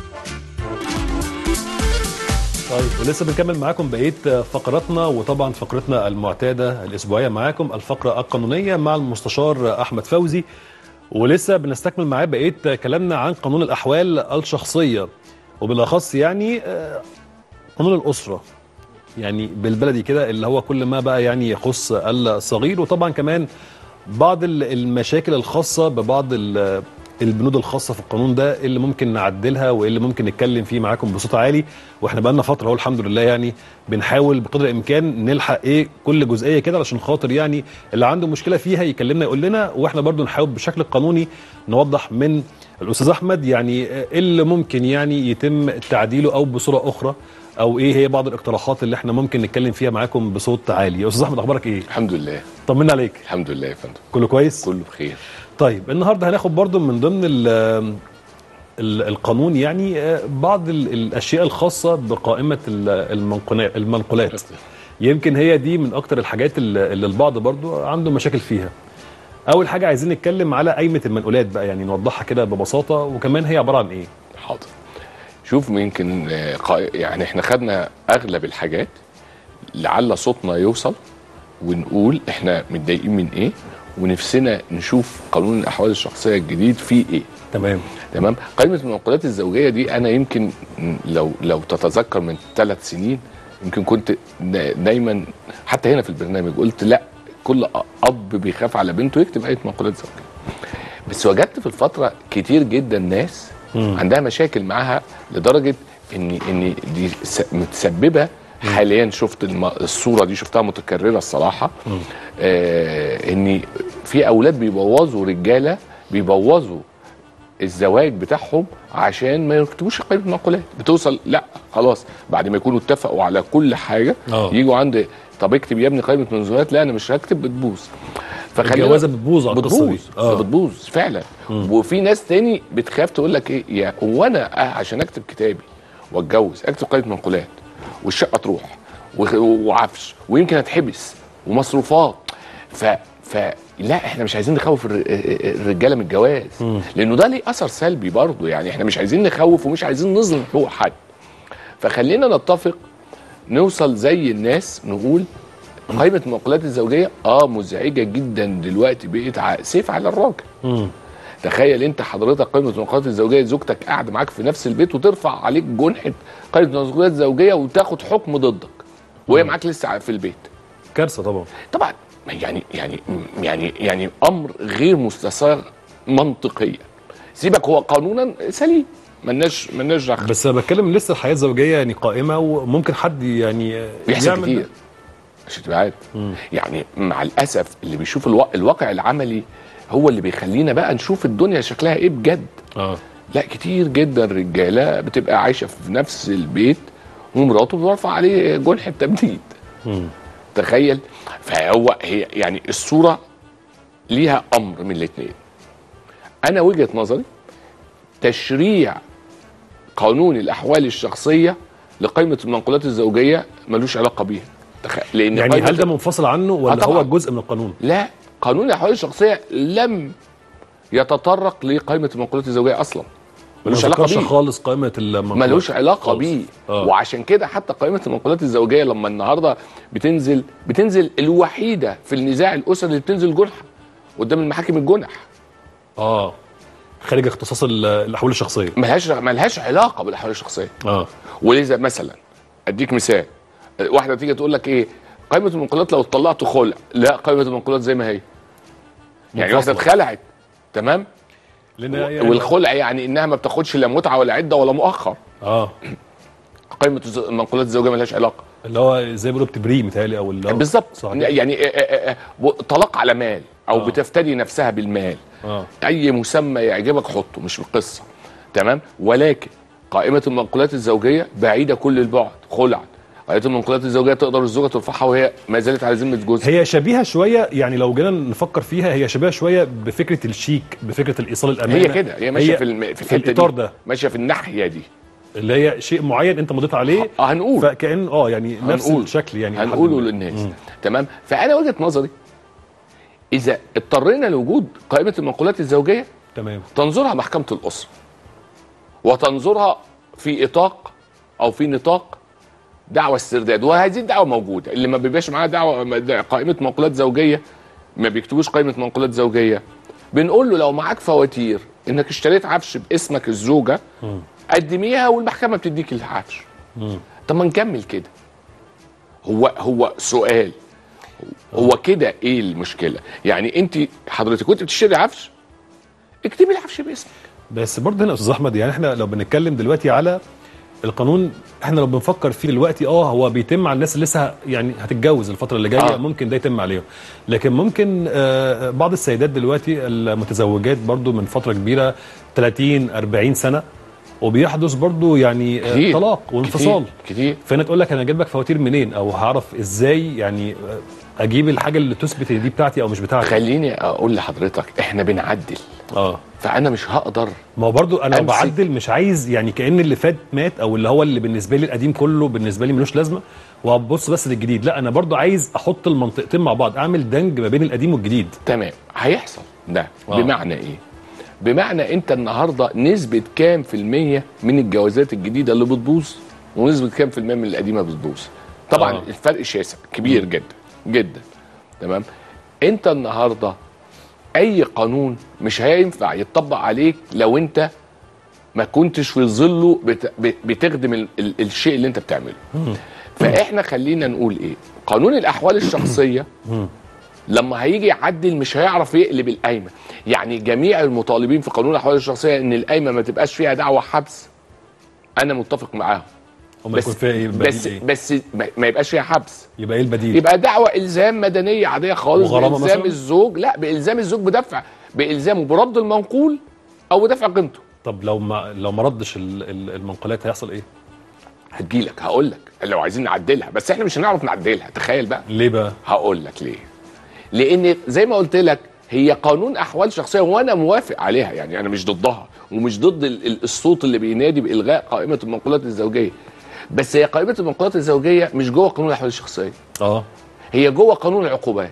طيب ولسه بنكمل معاكم بقيه فقراتنا وطبعا فقرتنا المعتاده الاسبوعيه معاكم الفقره القانونيه مع المستشار احمد فوزي ولسه بنستكمل معاه بقيه كلامنا عن قانون الاحوال الشخصيه وبالاخص يعني آه، قانون الاسره يعني بالبلدي كده اللي هو كل ما بقى يعني يخص الصغير وطبعا كمان بعض ال- المشاكل الخاصه ببعض ال- البنود الخاصه في القانون ده اللي ممكن نعدلها واللي ممكن نتكلم فيه معاكم بصوت عالي واحنا بقالنا فتره اهو الحمد لله يعني بنحاول بقدر الامكان نلحق ايه كل جزئيه كده علشان خاطر يعني اللي عنده مشكله فيها يكلمنا يقول لنا واحنا برضو نحاول بشكل قانوني نوضح من الاستاذ احمد يعني إيه اللي ممكن يعني يتم تعديله او بصوره اخرى او ايه هي بعض الاقتراحات اللي احنا ممكن نتكلم فيها معاكم بصوت عالي يا استاذ احمد اخبارك ايه الحمد لله طمنا عليك الحمد لله يا فندم كله كويس كله بخير طيب النهارده هناخد برضو من ضمن ال ال- القانون يعني آه، بعض ال- الاشياء الخاصه بقائمه ال- المنقنا- المنقولات يمكن هي دي من اكتر الحاجات اللي اللي البعض برضو عنده مشاكل فيها اول حاجه عايزين نتكلم على قائمه المنقولات بقى يعني نوضحها كده ببساطه وكمان هي عباره عن ايه حاضر شوف يمكن آه، قا- يعني احنا خدنا اغلب الحاجات لعل صوتنا يوصل ونقول احنا متضايقين من ايه ونفسنا نشوف قانون الاحوال الشخصيه الجديد فيه ايه تمام تمام قائمه المنقولات الزوجيه دي انا يمكن لو لو تتذكر من ثلاث سنين يمكن كنت دا- دايما حتى هنا في البرنامج قلت لا كل اب بيخاف على بنته يكتب قائمه منقولات زوجيه بس وجدت في الفتره كتير جدا ناس عندها مشاكل معاها لدرجه ان ان دي س- متسببه حاليا شفت الم- الصوره دي شفتها متكرره الصراحه آه ان في اولاد بيبوظوا رجاله بيبوظوا الزواج بتاعهم عشان ما يكتبوش قائمه منقولات بتوصل لا خلاص بعد ما يكونوا اتفقوا على كل حاجه آه. يجوا عند طب اكتب يا ابني قائمه منقولات لا انا مش هكتب بتبوظ فخلينا- الجوازه بتبوظ على القصه دي بتبوظ آه. بتبوظ فعلا وفي ناس تاني بتخاف تقول لك ايه يا هو انا آه عشان اكتب كتابي واتجوز اكتب قائمه منقولات والشقه تروح وخ- وعفش ويمكن اتحبس ومصروفات ف ف لا احنا مش عايزين نخوف الر- الرجاله من الجواز لانه ده ليه اثر سلبي برضه يعني احنا مش عايزين نخوف ومش عايزين نظلم حقوق حد فخلينا نتفق نوصل زي الناس نقول قائمه المنقولات الزوجيه اه مزعجه جدا دلوقتي بقت ع- سيف على الراجل تخيل انت حضرتك قائمه المنقولات الزوجيه زوجتك قاعده معاك في نفس البيت وترفع عليك جنحه قائمه المنقولات الزوجيه وتاخد حكم ضدك وهي معاك لسه في البيت كارثه طبعا طبعا يعني يعني يعني يعني امر غير مستساغ منطقيا سيبك هو قانونا سليم ملناش ملناش دخل بس انا بتكلم لسه الحياه الزوجيه يعني قائمه وممكن حد يعني آه، بيحصل يعمل كتير ده. عشان تبقى عارف يعني مع الاسف اللي بيشوف الوا... الواقع العملي هو اللي بيخلينا بقى نشوف الدنيا شكلها ايه بجد اه لا كتير جدا رجاله بتبقى عايشه في نفس البيت ومراته بترفع عليه جنح التبديد تخيل فهو هي يعني الصوره ليها امر من الاثنين انا وجهه نظري تشريع قانون الاحوال الشخصيه لقائمه المنقولات الزوجيه ملوش علاقه بيها تخ- لان يعني قائمة- هل ده منفصل عنه آه ولا طبعاً. هو جزء من القانون لا قانون الاحوال الشخصيه لم يتطرق لقائمه المنقولات الزوجيه اصلا ملوش ما علاقه ذكرش بيه خالص قائمه المنقولات ملوش علاقه خالص. بيه آه. وعشان كده حتى قائمه المنقولات الزوجيه لما النهارده بتنزل بتنزل الوحيده في النزاع الاسري اللي بتنزل جنحه قدام المحاكم الجنح اه خارج اختصاص ال- الاحوال الشخصيه ملهاش ملهاش علاقه بالاحوال الشخصيه اه ولذا مثلا اديك مثال واحده تيجي تقول لك ايه قائمه المنقولات لو اتطلقت خلع لا قائمه المنقولات زي ما هي يعني واحده منفصلة. اتخلعت تمام لان يعني والخلع يعني انها ما بتاخدش لا متعه ولا عده ولا مؤخر اه قائمه الز- المنقولات الزوجيه ملهاش علاقه اللي هو زي ما بيقولوا بتبريه متهيألي او اللي هو بالظبط صحيح. يعني آه، آه، آه، و- طلاق على مال او آه. بتفتدي نفسها بالمال اه اي مسمى يعجبك حطه مش القصه تمام ولكن قائمه المنقولات الزوجيه بعيده كل البعد خلعا قائمه المنقولات الزوجيه تقدر الزوجه ترفعها وهي ما زالت على ذمه جوزها هي شبيهه شويه يعني لو جينا نفكر فيها هي شبيهه شويه بفكره الشيك بفكره الايصال الامانه هي كده هي ماشيه في, الم... في الحته الاطار دي ده ماشيه في الناحيه دي اللي هي شيء معين انت مضيت عليه اه هنقول فكأن اه يعني نفس هنقول. الشكل يعني لحد هنقوله ما. للناس مم. تمام فانا وجهه نظري اذا اضطرينا لوجود قائمه المنقولات الزوجيه تمام تنظرها محكمة الأسرة وتنظرها في إطاق أو في نطاق دعوى استرداد وهذه الدعوه موجوده اللي ما بيبقاش معاه دعوه قائمه منقولات زوجيه ما بيكتبوش قائمه منقولات زوجيه بنقول له لو معاك فواتير انك اشتريت عفش باسمك الزوجه قدميها والمحكمه بتديك العفش طب ما نكمل كده هو هو سؤال هو كده ايه المشكله يعني انت حضرتك كنت بتشتري عفش اكتبي العفش باسمك بس برضه هنا يا استاذ احمد يعني احنا لو بنتكلم دلوقتي على القانون احنا لو بنفكر فيه دلوقتي اه هو بيتم على الناس اللي لسه يعني هتتجوز الفتره اللي جايه آه. آه. ممكن ده يتم عليهم لكن ممكن آه بعض السيدات دلوقتي المتزوجات برضه من فتره كبيره 30 40 سنه وبيحدث برضه يعني آه كتير. طلاق وانفصال كتير, كتير. فهنا تقول لك انا اجيب لك فواتير منين او هعرف ازاي يعني آه، اجيب الحاجه اللي تثبت ان دي بتاعتي او مش بتاعتي خليني اقول لحضرتك احنا بنعدل اه فانا مش هقدر ما هو برضو انا لو أمسك. بعدل مش عايز يعني كان اللي فات مات او اللي هو اللي بالنسبه لي القديم كله بالنسبه لي ملوش لازمه وابص بس للجديد لا انا برضو عايز احط المنطقتين مع بعض اعمل دنج ما بين القديم والجديد تمام هيحصل ده آه. بمعنى ايه بمعنى انت النهارده نسبه كام في الميه من الجوازات الجديده اللي بتبوظ ونسبه كام في الميه من القديمه بتبوظ طبعا آه. آه. الفرق شاسع كبير جدا جدا تمام انت النهارده اي قانون مش هينفع يتطبق عليك لو انت ما كنتش في ظله بت... ب- بتخدم ال... ال... الشيء اللي انت بتعمله فاحنا خلينا نقول ايه قانون الاحوال الشخصيه لما هيجي يعدل مش هيعرف يقلب القايمه يعني جميع المطالبين في قانون الاحوال الشخصيه ان القايمه ما تبقاش فيها دعوه حبس انا متفق معاهم وما يكون فيها ايه البديل بس ايه بس ما ما يبقاش فيها حبس يبقى ايه البديل يبقى دعوه الزام مدنيه عاديه خالص وغرامة بالزام مثلاً؟ الزوج لا بالزام الزوج بدفع بالزامه برد المنقول او بدفع قيمته طب لو ما لو ما ردش ال- ال- المنقولات هيحصل ايه هتجيلك هقول لك لو عايزين نعدلها بس احنا مش هنعرف نعدلها تخيل بقى ليه بقى هقول لك ليه لان زي ما قلت لك هي قانون احوال شخصيه وانا موافق عليها يعني انا مش ضدها ومش ضد ال- ال- الصوت اللي بينادي بالغاء قائمه المنقولات الزوجيه بس هي قائمه المنقولات الزوجيه مش جوه قانون الاحوال الشخصيه اه هي جوه قانون العقوبات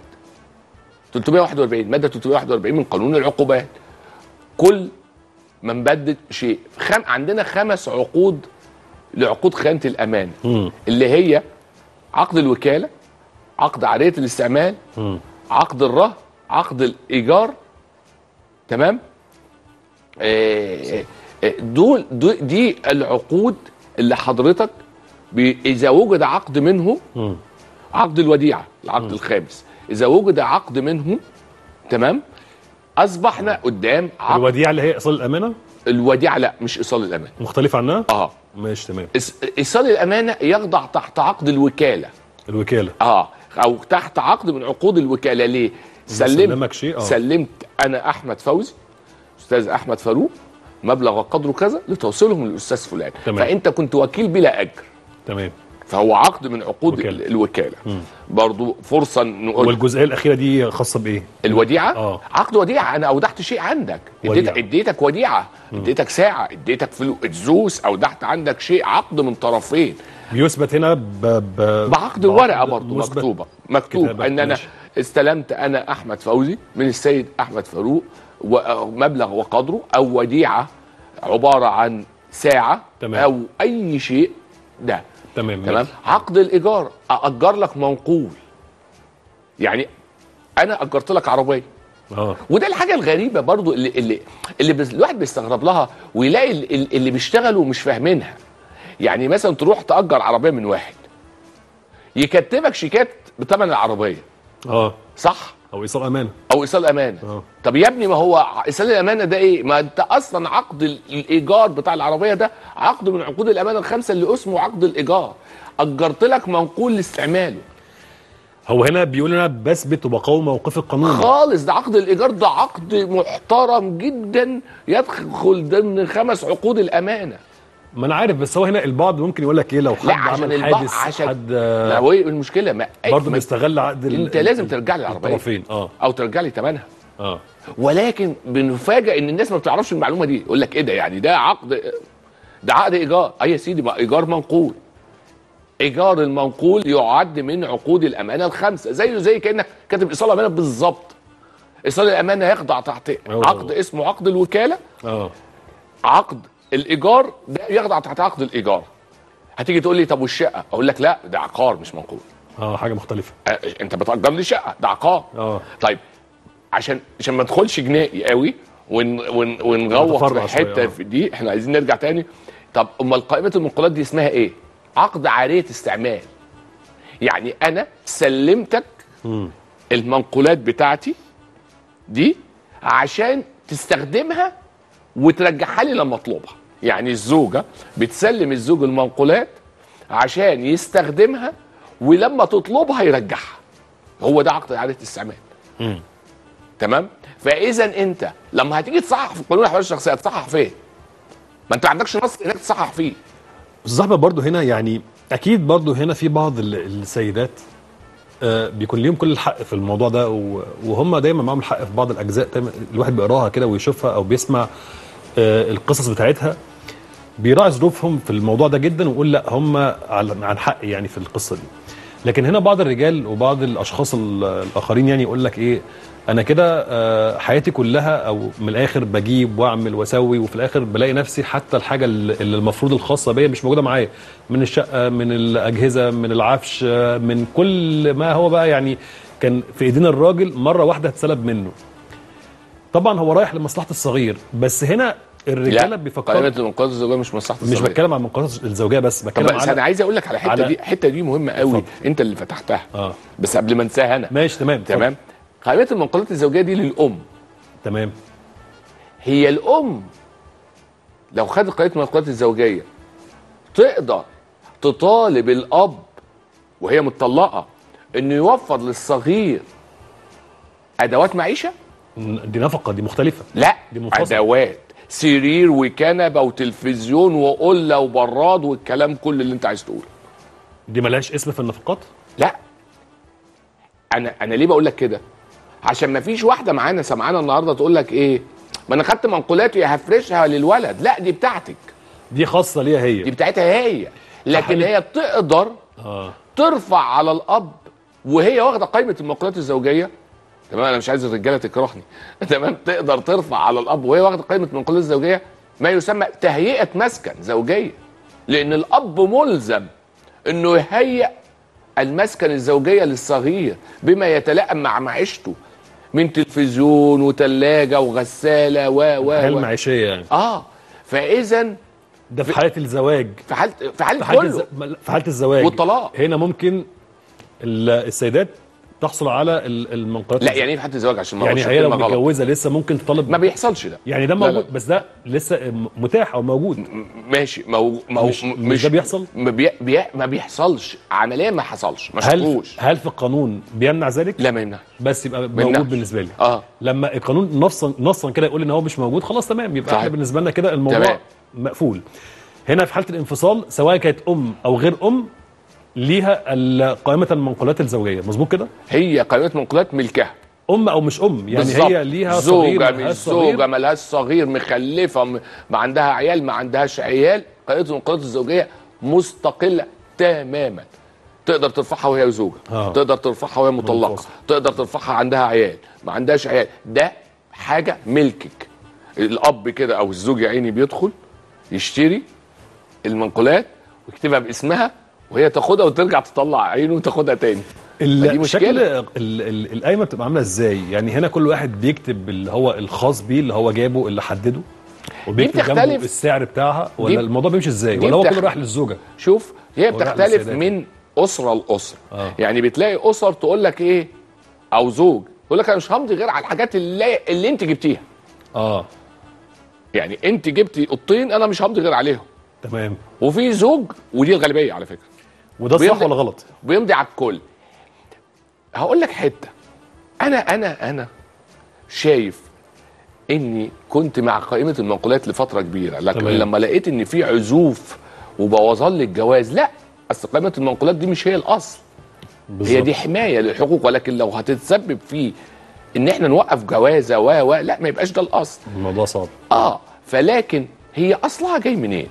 341 ماده 341 من قانون العقوبات كل من بدد شيء خم عندنا خمس عقود لعقود خيانه الامان مم. اللي هي عقد الوكاله عقد عاريه الاستعمال مم. عقد الرهن عقد الايجار تمام آه، آه، دول دو- دي العقود اللي حضرتك بي- اذا وجد عقد منه مم. عقد الوديعه العقد الخامس اذا وجد عقد منه تمام اصبحنا قدام عقد الوديعه اللي هي ايصال الامانه الوديعه لا مش ايصال الامان مختلف عنها اه ماشي تمام إس- ايصال الامانه يخضع تحت عقد الوكاله الوكاله اه او تحت عقد من عقود الوكاله ليه سلمت بسلمك شيء، آه. سلمت انا احمد فوزي استاذ احمد فاروق مبلغ وقدره كذا لتوصيلهم للاستاذ فلان تمام. فانت كنت وكيل بلا اجر تمام فهو عقد من عقود وكالة. وكالة. الوكاله برضو فرصه نقول والجزئيه الاخيره دي خاصه بايه الوديعه آه. عقد وديعه انا اودعت شيء عندك اديتك وديعة. اديتك وديعه اديتك ساعه اديتك فلوس اودعت عندك شيء عقد من طرفين بيثبت هنا ب... ب... بعقد ورقه برضه مثبت مكتوبه مكتوب كتابة، ان انا ماشي. استلمت انا احمد فوزي من السيد احمد فاروق ومبلغ وقدره او وديعه عباره عن ساعه تمام. او اي شيء ده تمام تمام ماشي. عقد الايجار ااجر لك منقول يعني انا اجرت لك عربيه اه وده الحاجه الغريبه برضو اللي اللي اللي بس- الواحد بيستغرب لها ويلاقي ال- ال- اللي بيشتغلوا مش فاهمينها يعني مثلا تروح تاجر عربيه من واحد يكتبك شيكات بثمن العربيه اه صح او ايصال امانه او ايصال امانه آه. طب يا ابني ما هو ايصال الامانه ده ايه ما انت اصلا عقد ال- الايجار بتاع العربيه ده عقد من عقود الامانه الخمسه اللي اسمه عقد الايجار اجرت لك منقول لاستعماله هو هنا بيقول انا بثبت وبقاوم موقف القانون خالص ده عقد الايجار ده عقد محترم جدا يدخل ضمن خمس عقود الامانه ما انا عارف بس هو هنا البعض ممكن يقول لك ايه لو حد لا عشان عمل البعض حادث عشان حد لا هو إيه المشكله ما برضه ما- بيستغل عقد ال- انت لازم ترجع لي العربيه الطرفين اه او ترجع لي ثمنها اه ولكن بنفاجئ ان الناس ما بتعرفش المعلومه دي يقول لك ايه ده يعني ده عقد ده عقد ايجار اي يا سيدي ما ايجار منقول ايجار المنقول يعد من عقود الامانه الخمسه زيه زي كانك كاتب ايصال امانه بالظبط ايصال الامانه يخضع تحت أوه. عقد اسمه عقد الوكاله اه عقد الايجار ده يخضع تحت عقد الايجار هتيجي تقول لي طب والشقه اقول لك لا ده عقار مش منقول اه حاجه مختلفه آه، انت بتأجر لي شقه ده عقار اه طيب عشان عشان ما ندخلش جنائي قوي ون ون ونغوط نتفرع في شوية، حته آه. في دي احنا عايزين نرجع تاني طب امال قائمه المنقولات دي اسمها ايه؟ عقد عاريه استعمال يعني انا سلمتك المنقولات بتاعتي دي عشان تستخدمها وترجعها لي لما اطلبها يعني الزوجه بتسلم الزوج المنقولات عشان يستخدمها ولما تطلبها يرجعها هو ده عقد اعاده استعمال تمام فاذا انت لما هتيجي تصحح في قانون الاحوال الشخصيه هتصحح فين ما انت ما عندكش نص انك تصحح فيه استاذ احمد برضه هنا يعني اكيد برضه هنا في بعض ال- السيدات آه، بيكون ليهم كل الحق في الموضوع ده و- وهم دايما معاهم الحق في بعض الاجزاء دايما الواحد بيقراها كده ويشوفها او بيسمع آه، القصص بتاعتها بيراعي ظروفهم في الموضوع ده جدا ويقول لا هم على- عن حق يعني في القصه دي لكن هنا بعض الرجال وبعض الاشخاص ال- الاخرين يعني يقول لك ايه انا كده آه، حياتي كلها او من الاخر بجيب واعمل واسوي وفي الاخر بلاقي نفسي حتى الحاجه اللي اللي المفروض الخاصه بيا مش موجوده معايا من الشقه من الاجهزه من العفش آه، من كل ما هو بقى يعني كان في ايدين الراجل مره واحده اتسلب منه طبعا هو رايح لمصلحه الصغير بس هنا الرجاله لا بيفكروا قائمه المنقذ الزوجيه مش مصلحه مش الزوجية. بتكلم عن المنقذات الزوجيه بس طب بتكلم بس على انا عايز اقول لك على الحته على- دي الحته دي مهمه قوي اتفضل. انت اللي فتحتها اه بس قبل ما انساها انا ماشي تمام اتفضل. تمام قائمه المنقولات الزوجيه دي للام تمام هي الام لو خدت قائمه المنقولات الزوجيه تقدر تطالب الاب وهي متطلقه انه يوفر للصغير ادوات معيشه دي نفقه دي مختلفه لا دي منفصلة. ادوات سرير وكنبه وتلفزيون وقله وبراد والكلام كل اللي انت عايز تقوله دي ملهاش اسم في النفقات لا انا انا ليه بقول لك كده عشان ما فيش واحده معانا سمعانا النهارده تقول لك ايه ما انا خدت منقولات يا هفرشها للولد لا دي بتاعتك دي خاصه ليها هي دي بتاعتها هي لكن صحيح. هي تقدر اه ترفع على الاب وهي واخده قائمه المنقولات الزوجيه تمام انا مش عايز الرجاله تكرهني تمام تقدر ترفع على الاب وهي واخده قائمه المنقولات الزوجيه ما يسمى تهيئه مسكن زوجيه لان الاب ملزم انه يهيئ المسكن الزوجيه للصغير بما يتلائم مع معيشته من تلفزيون وثلاجه وغساله و و الحياه و المعيشيه يعني اه فاذا ده في حاله الزواج في حاله في في حاله حاله كله الز... في حاله الزواج والطلاق. هنا ممكن ال- السيدات تحصل على ال- المنقولات لا يعني ايه في حاله الزواج عشان ما يعني اقولش هي لو كلمة غلط. متجوزه لسه ممكن تطالب ما بيحصلش ده يعني ده لا، موجود لا. بس ده لسه م- متاح او موجود م- ماشي ما هو ما هو مش- مش ده بيحصل؟ ما, بي... بي... ما بيحصلش عمليا ما حصلش ما هل شافوش هل في القانون بيمنع ذلك لا ما يمنعش بس يبقى يمنعش. موجود بالنسبه لي اه لما القانون نصا نصا كده يقول ان هو مش موجود خلاص تمام يبقى صحيح. احنا بالنسبه لنا كده الموضوع تمام. مقفول هنا في حاله الانفصال سواء كانت ام او غير ام ليها ال- قائمه المنقولات الزوجيه مظبوط كده هي قائمه منقولات ملكها ام او مش ام يعني بالظبط. هي ليها صغير زوجه ملهاش مش صغير. زوجه ملهاش صغير مخلفه م... ما عندها عيال ما عندهاش عيال قائمه المنقولات الزوجيه مستقله تماما تقدر ترفعها وهي زوجه آه. تقدر ترفعها وهي مطلقه منفصل. تقدر ترفعها عندها عيال ما عندهاش عيال ده حاجه ملكك الاب كده او الزوج يا عيني بيدخل يشتري المنقولات ويكتبها باسمها وهي تاخدها وترجع تطلع عينه وتاخدها تاني فدي ال- مشكلة. شكل ال- ال- القايمه بتبقى عامله ازاي يعني هنا كل واحد بيكتب اللي هو الخاص بيه اللي هو جابه اللي حدده وبيكتب جنبه بتختلف. السعر بتاعها ولا دي- الموضوع بيمشي ازاي دي ولا هو بتخ- كله رايح للزوجه شوف هي هو راح بتختلف للسيدات. من اسره لاسره آه. يعني بتلاقي اسر تقول لك ايه او زوج يقول لك انا مش همضي غير على الحاجات اللي, اللي انت جبتيها اه يعني انت جبتي قطين انا مش همضي غير عليهم تمام وفي زوج ودي الغالبيه على فكره وده صح بيمضي- ولا غلط بيمضي على الكل هقول لك حته انا انا انا شايف اني كنت مع قائمه المنقولات لفتره كبيره لكن تمام. لما لقيت ان في عزوف وبوظان للجواز لا اصل قائمه المنقولات دي مش هي الاصل هي بالظبط. دي حمايه للحقوق ولكن لو هتتسبب في ان احنا نوقف جوازه و و لا ما يبقاش ده الاصل الموضوع صعب اه فلكن هي اصلها جاي منين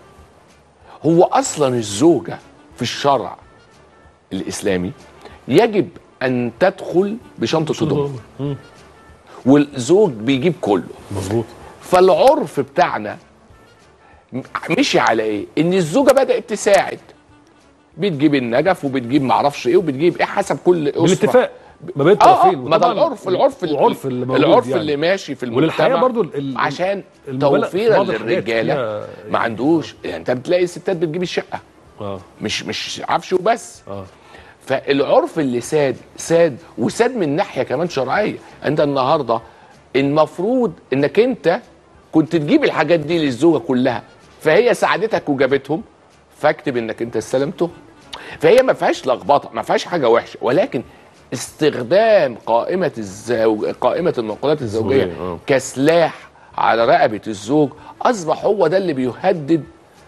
هو اصلا الزوجه في الشرع الاسلامي يجب ان تدخل بشنطه هدوم مم. والزوج بيجيب كله مظبوط فالعرف بتاعنا م- مشي على ايه ان الزوجه بدات تساعد بتجيب النجف وبتجيب معرفش ايه وبتجيب ايه حسب كل اسره بالاتفاق ما بين اه آه، الطرفين ما ده وطبعاً العرف العرف ال- العرف اللي موجود العرف يعني. اللي ماشي في المجتمع وللحقيقه برضو ال- ال- عشان المبالغ في توفيرا بعض الحاجات للرجاله فيها- ما عندوش يعني انت بتلاقي الستات بتجيب الشقه اه مش مش عفش وبس اه فالعرف اللي ساد ساد وساد من ناحيه كمان شرعيه انت النهارده المفروض انك انت كنت تجيب الحاجات دي للزوجه كلها فهي ساعدتك وجابتهم فاكتب انك انت استلمتهم فهي ما فيهاش لخبطه ما فيهاش حاجه وحشه ولكن استخدام قائمه الزوج قائمه المنقولات الزوجيه الزوجية، آه. كسلاح على رقبه الزوج اصبح هو ده اللي بيهدد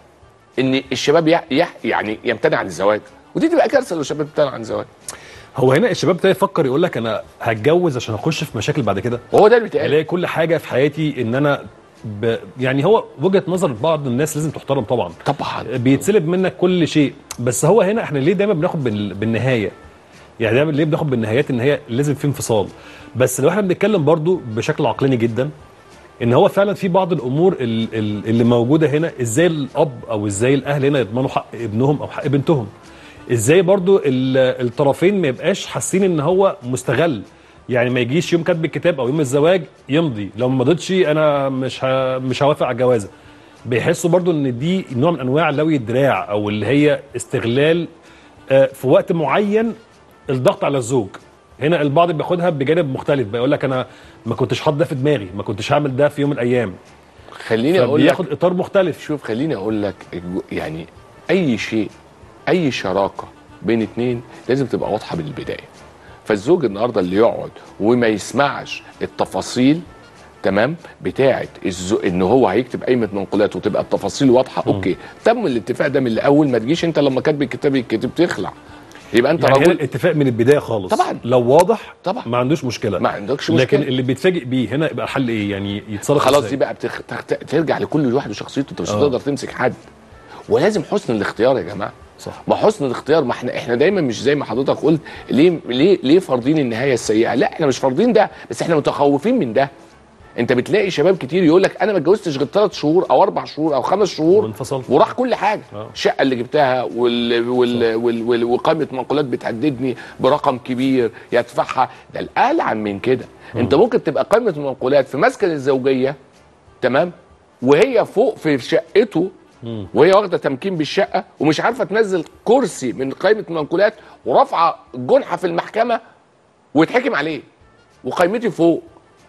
ان الشباب يح يح يعني يمتنع عن الزواج ودي تبقى كارثه لو الشباب يمتنع عن الزواج هو هنا الشباب ابتدى يفكر يقول لك انا هتجوز عشان اخش في مشاكل بعد كده وهو ده اللي بيتقال الاقي كل حاجه في حياتي ان انا ب... يعني هو وجهه نظر بعض الناس لازم تحترم طبعا طبعا بيتسلب منك كل شيء بس هو هنا احنا ليه دايما بناخد بال... بالنهايه يعني دايما ليه بناخد بالنهايات ان هي لازم في انفصال بس لو احنا بنتكلم برضو بشكل عقلاني جدا ان هو فعلا في بعض الامور ال- ال- اللي موجوده هنا ازاي الاب او ازاي الاهل هنا يضمنوا حق ابنهم او حق بنتهم ازاي برضو ال- الطرفين ما يبقاش حاسين ان هو مستغل يعني ما يجيش يوم كتب الكتاب او يوم الزواج يمضي لو ما مضيتش انا مش ه... مش هوافق على الجوازه بيحسوا برضو ان دي نوع من انواع لوي الدراع او اللي هي استغلال آه، في وقت معين الضغط على الزوج هنا البعض بياخدها بجانب مختلف بيقول لك انا ما كنتش حاطط ده في دماغي ما كنتش هعمل ده في يوم من الايام خليني اقول لك فبياخد اطار مختلف شوف خليني اقول لك الجو- يعني اي شيء اي شراكه بين اتنين لازم تبقى واضحه من البدايه فالزوج النهارده اللي يقعد وما يسمعش التفاصيل تمام بتاعه الزو... ان هو هيكتب قائمه منقولات وتبقى التفاصيل واضحه اوكي تم الاتفاق ده من الاول ما تجيش انت لما كاتب الكتاب الكتاب تخلع يبقى انت يعني هنا رجل الاتفاق من البدايه خالص طبعاً. لو واضح طبعاً. ما عندوش مشكله ما عندكش لكن مشكلة. اللي بيتفاجئ بيه هنا يبقى الحل ايه يعني يتصرف خلاص إزاي؟ دي بقى بتخ... تخ... ترجع لكل واحد وشخصيته انت مش آه. هتقدر تمسك حد ولازم حسن الاختيار يا جماعه صح ما حسن الاختيار ما احنا احنا دايما مش زي ما حضرتك قلت ليه ليه ليه فارضين النهايه السيئه لا احنا مش فارضين ده بس احنا متخوفين من ده انت بتلاقي شباب كتير يقول لك انا ما اتجوزتش غير ثلاث شهور او اربع شهور او خمس شهور وانفصلت. وراح كل حاجه آه. الشقه اللي جبتها وال وال وال وال وقائمه منقولات بتهددني برقم كبير يدفعها ده الالعن من كده انت ممكن تبقى قائمه المنقولات في مسكن الزوجيه تمام وهي فوق في شقته وهي واخده تمكين بالشقه ومش عارفه تنزل كرسي من قائمه المنقولات ورافعه جنحه في المحكمه ويتحكم عليه وقائمتي فوق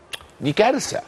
دي كارثه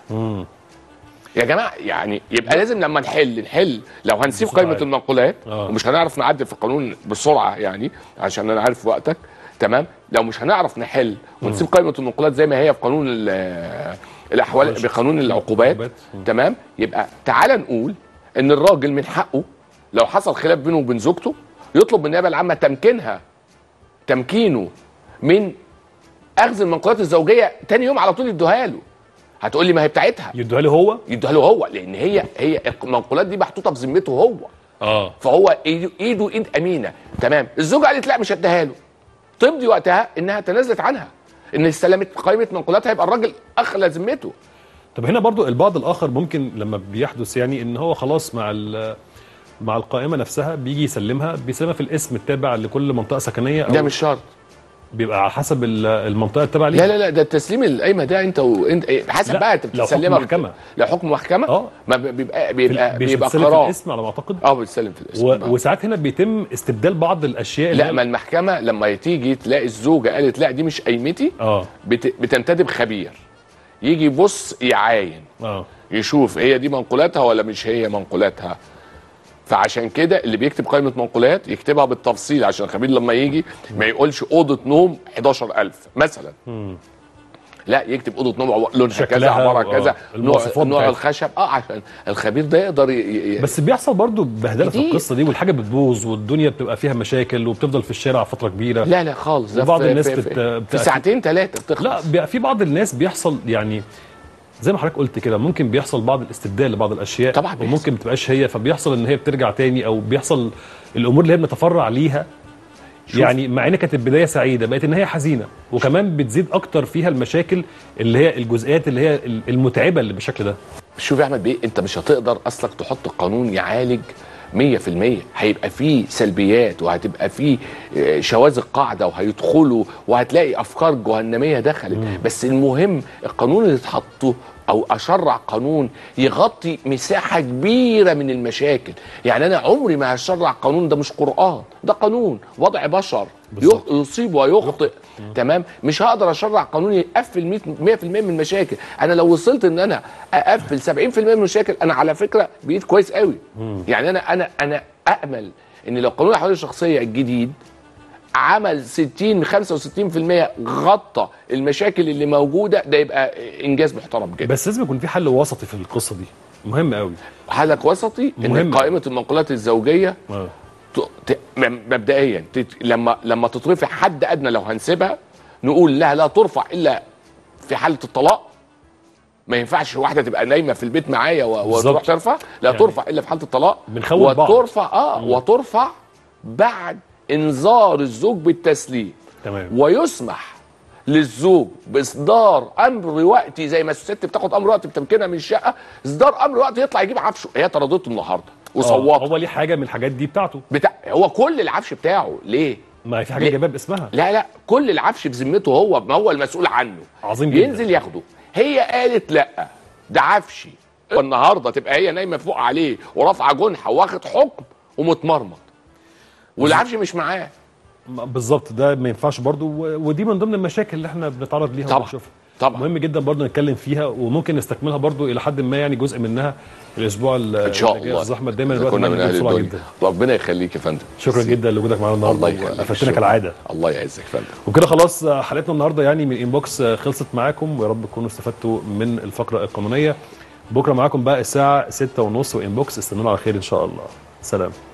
يا جماعه يعني يبقى لازم لما نحل نحل لو هنسيب بسرعة قائمه يعني. المنقولات آه. ومش هنعرف نعدل في القانون بسرعه يعني عشان انا عارف وقتك تمام لو مش هنعرف نحل ونسيب قائمه المنقولات زي ما هي في قانون ال- الاحوال بقانون العقوبات العقوبات. مم. تمام يبقى تعال نقول ان الراجل من حقه لو حصل خلاف بينه وبين زوجته يطلب من النيابه العامه تمكينها تمكينه من اخذ المنقولات الزوجيه تاني يوم على طول يدوها له هتقول لي ما هي بتاعتها يدوها له هو يدوها له هو لان هي هي المنقولات دي محطوطه في ذمته هو اه فهو ايده ايده ايد امينه تمام الزوجه قالت لا مش هديها له تمضي وقتها انها تنازلت عنها ان استلمت قائمه منقولاتها يبقى الراجل اخلى ذمته طب هنا برضو البعض الاخر ممكن لما بيحدث يعني ان هو خلاص مع ال- مع القائمه نفسها بيجي يسلمها بيسلمها في الاسم التابع لكل منطقه سكنيه او ده مش شرط بيبقى على حسب ال- المنطقه التابعه ليه لا لا لا ده التسليم القايمه ده انت وانت إيه، حسب لا، بقى انت لو حكم بتسلمها محكمة. لو حكم محكمه اه ما بيبقى في بيبقى ال- بيبقى بيتسلم في قرار الاسم على ما اعتقد اه بيتسلم في الاسم و... آه. وساعات هنا بيتم استبدال بعض الاشياء اللي لا هي- ما المحكمه لما تيجي تلاقي الزوجه قالت لا دي مش قايمتي اه بت... بتنتدب خبير يجي يبص يعاين اه يشوف هي دي منقولاتها ولا مش هي منقولاتها فعشان كده اللي بيكتب قائمه منقولات يكتبها بالتفصيل عشان الخبير لما يجي ما يقولش اوضه نوم 11000 مثلا لا يكتب اوضه نوم لونها كذا شكلها عباره و- كذا آه، نوع المواصفات نوع بتاعتها. الخشب اه عشان الخبير ده يقدر ي... ي... بس بيحصل برضو بهدله في كتير. القصه دي والحاجه بتبوظ والدنيا بتبقى فيها مشاكل وبتفضل في الشارع فتره كبيره لا لا خالص ده وبعض في- الناس في, بت- في, بت- في ساعتين ثلاثه بتخلص لا بيبقى في بعض الناس بيحصل يعني زي ما حضرتك قلت كده ممكن بيحصل بعض الاستبدال لبعض الاشياء طبعاً بيحصل. وممكن ما تبقاش هي فبيحصل ان هي بترجع تاني او بيحصل الامور اللي هي بنتفرع ليها يعني مع ان كانت البدايه سعيده بقت النهايه حزينه وكمان بتزيد اكتر فيها المشاكل اللي هي الجزئيات اللي هي المتعبه اللي بالشكل ده شوف يا احمد بيه انت مش هتقدر اصلك تحط قانون يعالج 100% هيبقى فيه سلبيات وهتبقى فيه آه، شواذ قاعده وهيدخلوا وهتلاقي افكار جهنميه دخلت بس المهم القانون اللي تحطه او اشرع قانون يغطي مساحه كبيره من المشاكل يعني انا عمري ما هشرع قانون ده مش قران ده قانون وضع بشر بالظبط. يخ- يصيب ويخطئ تمام مش هقدر اشرع قانون يقفل 100% 100% من المشاكل انا لو وصلت ان انا اقفل 70% من المشاكل انا على فكره بقيت كويس قوي يعني انا انا انا امل ان لو قانون الاحوال الشخصيه الجديد عمل 60 65% غطى المشاكل اللي موجوده ده يبقى انجاز محترم جدا بس لازم يكون في حل وسطي في القصه دي مهم قوي حلق وسطي ان مهم. قائمه المنقولات الزوجيه اه ت- ت- م- مبدئيا تت- لما لما تترفع حد ادنى لو هنسيبها نقول لها لا ترفع الا في حاله الطلاق ما ينفعش واحده تبقى نايمه في البيت معايا و- بالظبط. وتروح ترفع لا يعني ترفع الا في حاله الطلاق بنخوف بعض. وترفع اه وترفع بعد انذار الزوج بالتسليم تمام ويسمح للزوج باصدار امر وقتي زي ما الست بتاخد امر وقتي بتمكنها من الشقه اصدار امر وقتي يطلع يجيب عفشه هي طردته النهارده آه، وصوته هو ليه حاجه من الحاجات دي بتاعته بتاع هو كل العفش بتاعه ليه ما في حاجه ليه؟ جايبها باسمها لا لا كل العفش بذمته هو ما هو المسؤول عنه عظيم جدا. ينزل ياخده هي قالت لا ده عفشي والنهارده تبقى هي نايمه فوق عليه ورافعه جنحه واخد حكم ومتمرمط والعفش مش معاه ما- بالظبط ده ما ينفعش برضو و- ودي من ضمن المشاكل اللي احنا بنتعرض ليها طبعا. وبنشوفها طبعا مهم جدا برضو نتكلم فيها وممكن نستكملها برضو الى حد ما يعني جزء منها الاسبوع ان شاء الله زحمه دايما إذا الوقت كنا معانا من اهل بسرعه الدنيا جدا ربنا يخليك يا فندم شكرا جدا لوجودك معانا الله النهارده يخليك افدتنا شكراً. كالعاده الله يعزك يا فندم وكده خلاص آه، حلقتنا النهارده يعني من انبوكس آه، خلصت معاكم ويا رب تكونوا استفدتوا من الفقره القانونيه بكره معاكم بقى الساعه 6:30 وانبوكس استنونا على خير ان شاء الله سلام